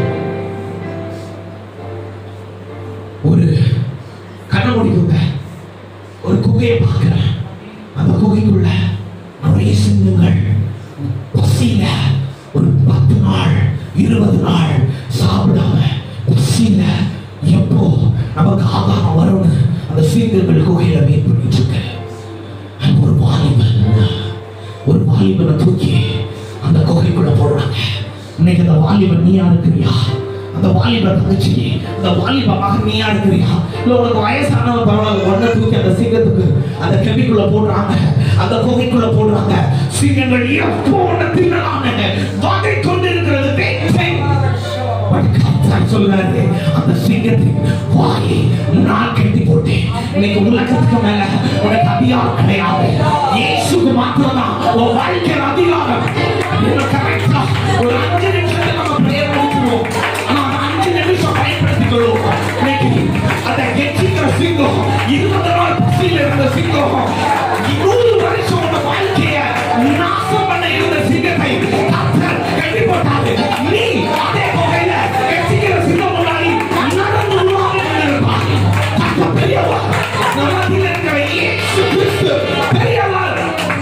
Speaker 3: ஒரு கண்ண முடிக்குங்க ஒரு குகையை பார்க்கிறேன் அந்த குகைக்குள்ள நிறைய சிங்கங்கள் பசியில ஒரு பத்து நாள் இருபது நாள் சாப்பிடாம பசியில எப்போ நமக்கு ஆகாரம் வரும்னு அந்த சிங்கங்கள் குகையில மீன் பண்ணிட்டு இருக்கு அங்க ஒரு வாலிபன் ஒரு வாலிபனை தூக்கி அந்த குகைக்குள்ள போடுறாங்க இன்னைக்கு அந்த வாலிபன் நீயா இருக்கிறியா அந்த வாலிப தங்கச்சி அந்த வாலிப மகன் நீயா இருக்கிறியா இல்ல உனக்கு வயசானவன் பரவாயில்ல ஒன்ன தூக்கி அந்த சிங்கத்துக்கு அந்த கெபிக்குள்ள போடுறாங்க அந்த குகைக்குள்ள போடுறாங்க சிங்கங்கள் எப்போ உன்னை தின்னலாம்னு வகை கொண்டிருக்கிறது They think. But கர்த்தர் சொல்றாரு அந்த சிங்கத்தின் வாயை நான் கட்டி போட்டேன் இன்னைக்கு உலகத்துக்கு மேல உனக்கு அதிகாரம் கிடையாது இயேசுக்கு மாத்திரம்தான் உன் வாழ்க்கையில் அதிகாரம் இது கரெக்டா ஒரு அஞ்சு நிமிஷத்துல நம்ம பிரேயர் முடிச்சிருவோம் ஆனா அந்த அஞ்சு நிமிஷம் பயன்படுத்திக்கொள்வோம் இன்னைக்கு அந்த கெச்சிக்கிற சிங்கம் இருபது நாள் பசியில் இருந்த சிங்கம் நூறு வருஷம் உங்க வாழ்க்கைய நாசம் பண்ண இருந்த சிங்கத்தை கர்த்தர் கட்டி போட்டாரு நீ அதே வகையில கெச்சிக்கிற சிங்கம் முன்னாடி நடந்து உருவாக இருப்பாய் கர்த்தர் பெரியவர் நம்ம மத்தியில இருக்கிற இயேசு கிறிஸ்து பெரியவர்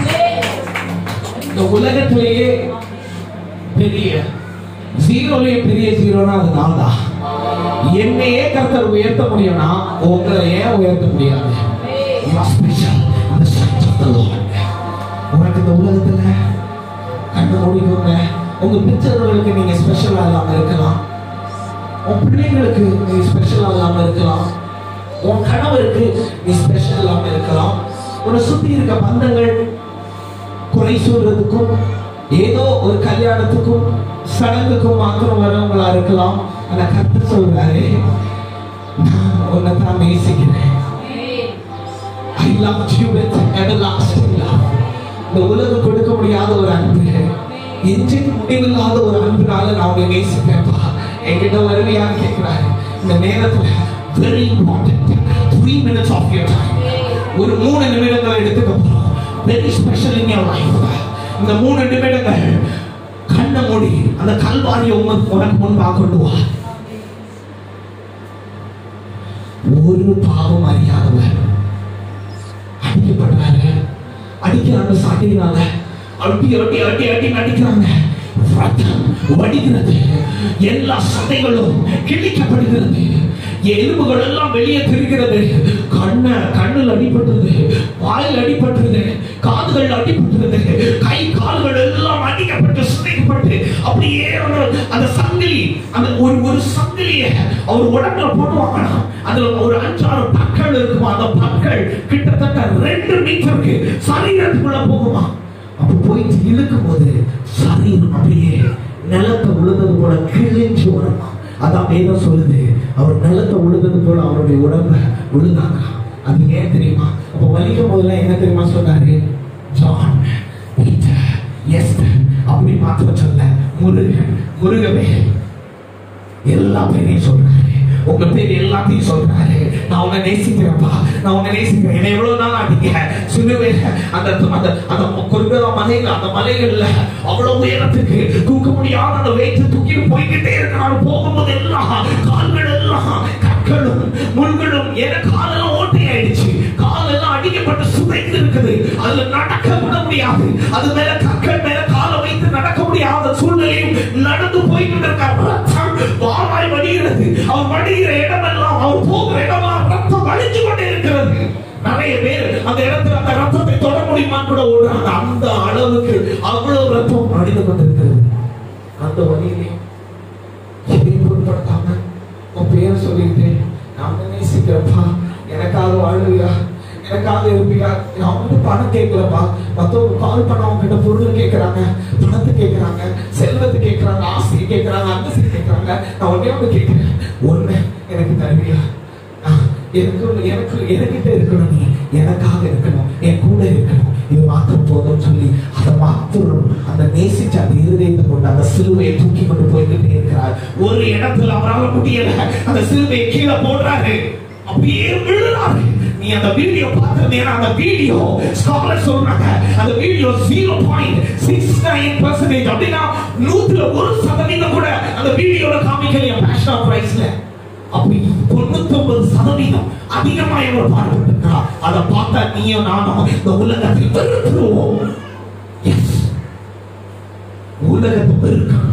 Speaker 3: இந்த உலகத்திலேயே பெரிய ஜீரோலயே பெரிய ஜீரோனா அது நான் தான் என்னையே கர்த்தர் உயர்த்த முடியும்னா உங்களை ஏன் உயர்த்த முடியாது You are special in the sight of the Lord. உனக்கு இந்த உலகத்துல கண்ணு மூடிக்கோங்க உங்க பிச்சர்களுக்கு நீங்க ஸ்பெஷலா இல்லாம இருக்கலாம் உன் பிள்ளைங்களுக்கு நீ ஸ்பெஷலா இல்லாம இருக்கலாம் உன் கணவருக்கு நீ ஸ்பெஷல் இல்லாம இருக்கலாம் உன்னை சுத்தி இருக்க பந்தங்கள் குறை சொல்றதுக்கும் ஏதோ ஒரு கல்யாணத்துக்கும் சடங்குக்கும் மாத்திரம் வரவங்களா இருக்கலாம் ஆனா கத்து சொல்றாரு நான் உன்னை தான் நேசிக்கிறேன் I loved you with everlasting love. இந்த உலகம் கொடுக்க முடியாத ஒரு அன்பு இன்றைக்கு முடிவில்லாத ஒரு அன்புனால நான் உங்களை நேசிப்பேன்ப்பா என்கிட்ட வருவியான்னு கேட்கிறாரு இந்த நேரத்துல very important three minutes of your time ஒரு மூணு நிமிடங்களை எடுத்துக்க போறோம் very special in your life இந்த மூணு நிமிடங்கள் கண்ணை மூடி அந்த கல்வாரியை உனக்கு உனக்கு முன்பாக கொண்டு வா ஒரு பாவம் அறியாதவர் அடிக்கப்படுறாங்க அடிக்கிறாங்க சாட்டினால அடி அடி அடி அடி அடிக்கிறாங்க ரத்தம் வடிகிறது எல்லா சதைகளும் கிழிக்கப்படுகிறது எலும்புகள் எல்லாம் வெளியே தெரிகிறது கண்ண கண்ணில் அடிபட்டது வாயில் அடிபட்டது காதுகள் அடிபட்டது கை கால்கள் எல்லாம் அடிக்கப்பட்டு சிதைக்கப்பட்டு அப்படியே அவர் அந்த சங்கிலி அந்த ஒரு ஒரு சங்கிலியை அவர் உடம்புல போட்டுவாங்கன்னா அதுல ஒரு அஞ்சாறு பற்கள் இருக்குமா அந்த பற்கள் கிட்டத்தட்ட ரெண்டு மீட்டருக்கு சரீரத்துக்குள்ள போகுமா அப்ப போயிட்டு இழுக்கும் போது சரீரம் அப்படியே நிலத்தை உழுந்தது போல கிழிஞ்சு வருமா அதான் வேதம் சொல்லுது அவர் நிலத்தை உழுந்தது போல அவருடைய உடம்ப உழுதாங்க அது ஏன் தெரியுமா அப்ப வலிக்கும் போதெல்லாம் என்ன தெரியுமா சொன்னாரு ஜான் பீட்டர் எஸ்தர் அப்படி மாத்திரம் சொல்ல முருகன் முருகவே எல்லா பேரையும் சொல்றாரு உங்க பேர் எல்லாத்தையும் சொல்றாரு நான் உன்னை நேசிக்கிறேன்ப்பா நான் உன்னை நேசிக்கிறேன் என்னை எவ்வளவு நாள் ஆட்டீங்க சிலுவையில அந்த அந்த அந்த கொர்கதா மலைகள் அந்த மலைகள்ல அவ்வளவு உயரத்துக்கு தூக்க முடியாத அந்த வெயிட்டு தூக்கிட்டு போய்கிட்டே இருக்கிறாரு போகும்போது எல்லாம் கால்கள் எல்லாம் கற்களும் முள்களும் என காலெல்லாம் ஓட்டை ஆயிடுச்சு காலெல்லாம் அடிக்கப்பட்டு சுதைந்து இருக்குது அதுல நடக்க விட முடியாது அது மேல கற்கள் மேல காலை வைத்து நடக்க முடியாத சூழ்நிலையும் நடந்து போய்கிட்டு இருக்கார் ரத்தம் வாராய் வடிகிறது அவர் வடிகிற இடமெல்லாம் அவர் போகிற இடமெல்லாம் ரத்தம் வடிஞ்சு கொண்டே இருக்கிறது நிறைய பேர் அந்த இடத்துல அந்த ரத்தத்தை தொட முடியுமான்னு கூட ஓடுறாங்க அந்த அளவுக்கு அவ்வளவு ரத்தம் வடிந்து கொண்டிருக்கிறது அந்த வழியிலே எதையும் பொருட்படுத்தாம உன் பேரை சொல்லிட்டு நான் உன்னை நேசிக்கிறப்பா எனக்காக வாழ்வியா எனக்காக இருப்பியா நான் வந்து பணம் கேட்கலப்பா மத்தவங்க கால் பண்ண அவங்க கிட்ட பொருள் கேட்கறாங்க பணத்தை கேட்கறாங்க செல்வத்தை கேட்கறாங்க ஆசையை கேட்கறாங்க அந்தஸ்து கேட்கறாங்க நான் ஒன்னே ஒண்ணு கேட்கிறேன் ஒண்ணு எனக்கு தருவியா நான் எனக்கு எனக்கு என்கிட்ட இருக்கணும் நீ எனக்காக இருக்கணும் என் கூட இருக்கணும் இது மாத்திரம் போதும் சொல்லி அதை மாத்திரம் அந்த நேசிச்ச அந்த இருதயத்தை கொண்டு அந்த சிலுவையை தூக்கி கொண்டு போய்கிட்டே இருக்கிறார் ஒரு இடத்துல அவரால் முடியல அந்த சிலுவையை கீழே போடுறாரு அப்படியே விழுறாரு நீ அந்த வீடியோ பார்த்திருந்தீங்கன்னா அந்த வீடியோ ஸ்காலர் சொல்றாங்க அந்த video zero point six nine percentage அப்படின்னா நூத்துல ஒரு சதவீதம் கூட அந்த வீடியோல காமிக்கலையா பேஷன் ஆஃப் பிரைஸ்ல அப்படி தொண்ணூத்தொன்பது சதவீதம் அதிகமா இவர் பாடுபட்டிருக்கா அதை பார்த்தா நீயும் நானும் இந்த உலகத்தில் வெறுத்துருவோம் Yes. உலகத்தை வெறுக்கணும்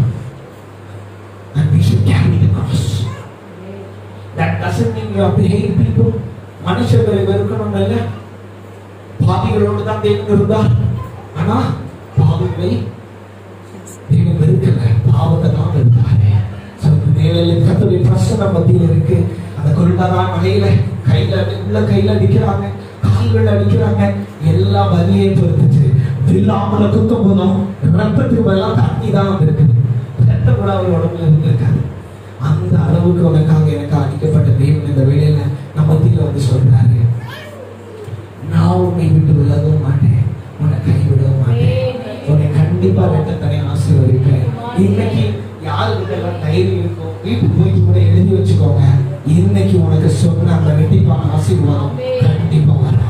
Speaker 3: and we should carry the cross that doesn't mean you have to hate people மனுஷர்களை வெறுக்கணும் இல்ல பாவிகளோடு தான் தேவன் இருந்தார் ஆனா பாவிகளை தேவன் வெறுக்கல பாவத்தை தான் வெறுத்தாரு So, இந்த வேலையில கத்தருடைய பிரசன மத்தியில் இருக்கு அந்த கொள்ளாதான் மலையில கையில உள்ள கையில அடிக்கிறாங்க கால்கள் அடிக்கிறாங்க எல்லா வலியையும் பொறுத்துச்சு வில்லாமல குத்தம் போதும் ரத்தத்துக்கு பதிலாக தண்ணி தான் வந்திருக்கு ரத்தம் கூட அவர் உடம்புல இருந்திருக்காரு அந்த அளவுக்கு உனக்காக எனக்கு அடிக்கப்பட்ட தேவன் இந்த வேலையில நம்ம மத்தியில வந்து சொல்றாரு நான் உன்னை விட்டு விலகவும் மாட்டேன் உன்னை கைவிடவும் மாட்டேன் உன்னை கண்டிப்பா ரெட்டத்தனை ஆசீர்வதிப்பேன் இன்னைக்கு யாருக்கு எல்லாம் தைரியம் இருக்கும் வீட்டுக்கு போயிட்டு கூட எழுதி வச்சுக்கோங்க இன்னைக்கு உனக்கு சொன்ன அந்த ரெட்டிப்பான ஆசீர்வாதம் கண்டிப்பா வரும்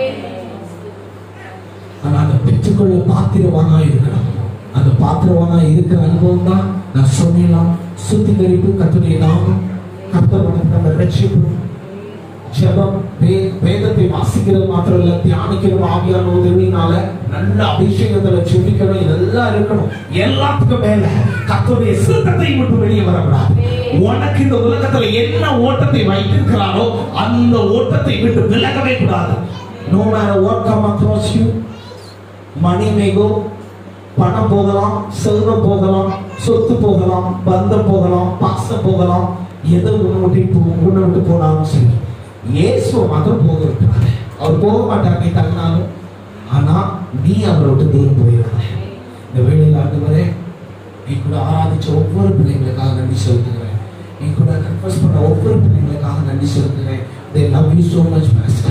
Speaker 3: ஆனா அந்த பெற்றுக்கொள்ள பாத்திரவானா இருக்கணும் அந்த பாத்திரவானா இருக்கிற அனுபவம் தான் நான் சொன்னேன் சுத்திகரிப்பு கத்துடைய நாமம் கர்த்தர் உனக்கு அந்த ரட்சிப்பு ஜெபம் வே- வேதத்தை வாசிக்கிறது மாத்திரம் இல்ல தியானிக்கணும் ஆவியான உதவினால நல்ல அபிஷேகத்துல ஜெபிக்கணும் இதெல்லாம் இருக்கணும் எல்லாத்துக்கும் மேல கர்த்தருடைய சித்தத்தை விட்டு வெளியே வரக்கூடாது உனக்கு இந்த உலகத்துல என்ன ஓட்டத்தை வைத்திருக்கிறாரோ அந்த ஓட்டத்தை விட்டு விலகவே கூடாது no matter what come across you money may go பணம் போகலாம் செல்வம் போகலாம் சொத்து போகலாம் பந்தம் போகலாம் பாசம் போகலாம் எதை உன்னை விட்டு போ உன்னை விட்டு போனாலும் சரி இயேசுவை மாத்திரம் போக விட்டுறாரு அவர் போக மாட்டார் நீ தங்கினாலும் ஆனா நீ அவரை விட்டு தூரம் போயிடாத இந்த வேலையில் ஆண்டு நீ கூட ஆராதிச்ச ஒவ்வொரு பிள்ளைங்களுக்காக நன்றி செலுத்துகிறேன் நீ கூட கன்ஃபர்ஸ் பண்ண ஒவ்வொரு பிள்ளைங்களுக்காக நன்றி செலுத்துகிறேன் they love you so much master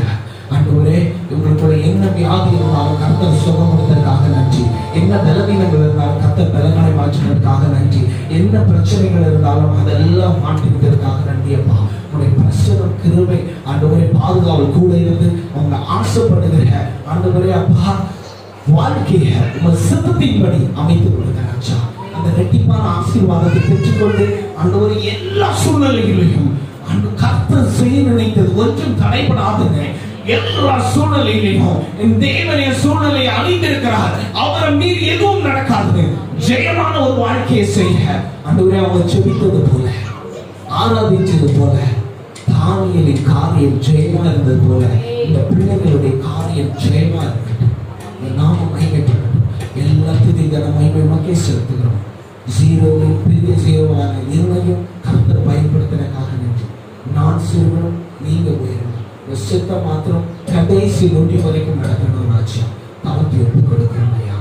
Speaker 3: ஆண்டவரே இவங்களுக்குள்ள என்ன வியாதி இருந்தாலும் கர்த்தர் சுகம் கொடுத்ததற்காக நன்றி என்ன பலவீனங்கள் இருந்தாலும் கர்த்தர் பலங்களை மாற்றினதற்காக நன்றி என்ன பிரச்சனைகள் இருந்தாலும் அதெல்லாம் மாற்றினதற்காக நன்றி அப்பா உடைய பிரசனம் கிருபை ஆண்டவரே பாதுகாவல் கூட இருந்து அவங்க ஆசைப்படுகிற ஆண்டவரே அப்பா வாழ்க்கைய உங்கள் சித்தத்தின்படி அமைத்து கொடுங்க ராஜா அந்த ரெட்டிப்பான ஆசீர்வாதத்தை பெற்றுக்கொண்டு ஆண்டவரே எல்லா சூழ்நிலைகளிலும் அந்த கர்த்தர் செய்ய நினைத்தது ஒன்றும் தடைபடாதுங்க எல்லா சூழ்நிலையிலையும் என் தேவனைய சூழ்நிலையை அறிந்திருக்கிறார் அவரை மீறி எதுவும் நடக்காது ஜெயமான ஒரு வாழ்க்கையை செய்ய ஆண்டவரே அவங்க செபித்தது போல ஆராதிச்சது போல தானியலின் காரியம் ஜெயமா இருந்தது போல இந்த பிள்ளைகளுடைய காரியம் ஜெயமா இருக்கட்டும் இந்த நாம மகிமைப்படட்டும் எல்லாத்தையும் கன மகிமை மக்கே செலுத்துகிறோம் ஜீரோவில் பெரிய ஜீரோவான இருமையும் கர்த்தர் பயன்படுத்தினக்காக நன்றி நான் சிறுவனும் நீங்க உயரணும் இந்த சித்தம் மாத்திரம் கடைசி நொடி வரைக்கும் நடக்கணும் ராஜ்யம் தவத்தை ஒப்புக் கொடுக்கிறோம் ஐயா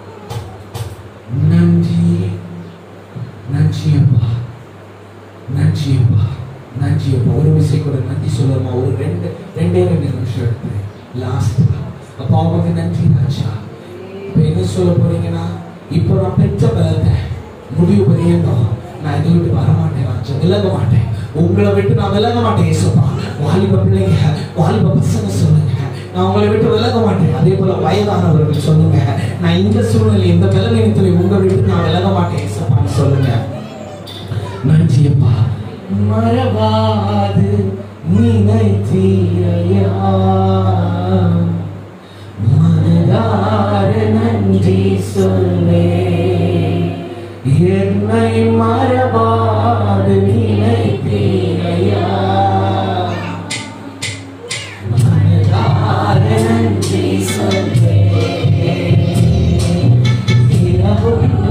Speaker 3: நன்றி நன்றி அப்பா நன்றி அப்பா நன்றி அப்பா ஒரு விஷயம் கூட நன்றி சொல்லுமா ஒரு ரெண்டு ரெண்டே ரெண்டு நிமிஷம் எடுத்து லாஸ்ட் அப்பா உங்களுக்கு நன்றி ராஜா இப்ப என்ன சொல்ல போறீங்கன்னா இப்போ நான் பெற்ற பலத்தை முடிவு பரியந்தம் நான் இதை விட்டு வர மாட்டேன் ராஜா விலக மாட்டேன் உங்களை விட்டு நான் விலக மாட்டேன் ஏசப்பா வாலிப பிள்ளைங்க வாலிப பசங்க சொல்லுங்க நான் உங்களை விட்டு விலக மாட்டேன் அதே போல வயதானவர்கள் சொல்லுங்க நான் இந்த சூழ்நிலை இந்த பலவீனத்துல உங்களை விட்டு நான் விலக மாட்டேன் ஏசப்பான்னு சொல்லுங்க நன்றி அப்பா மறவாது நினைத்தீரையா மனதார நன்றி சொல்லே என்னை மறவாது நினைத்தீரையா மனதார நன்றி சொல்லே இரவும்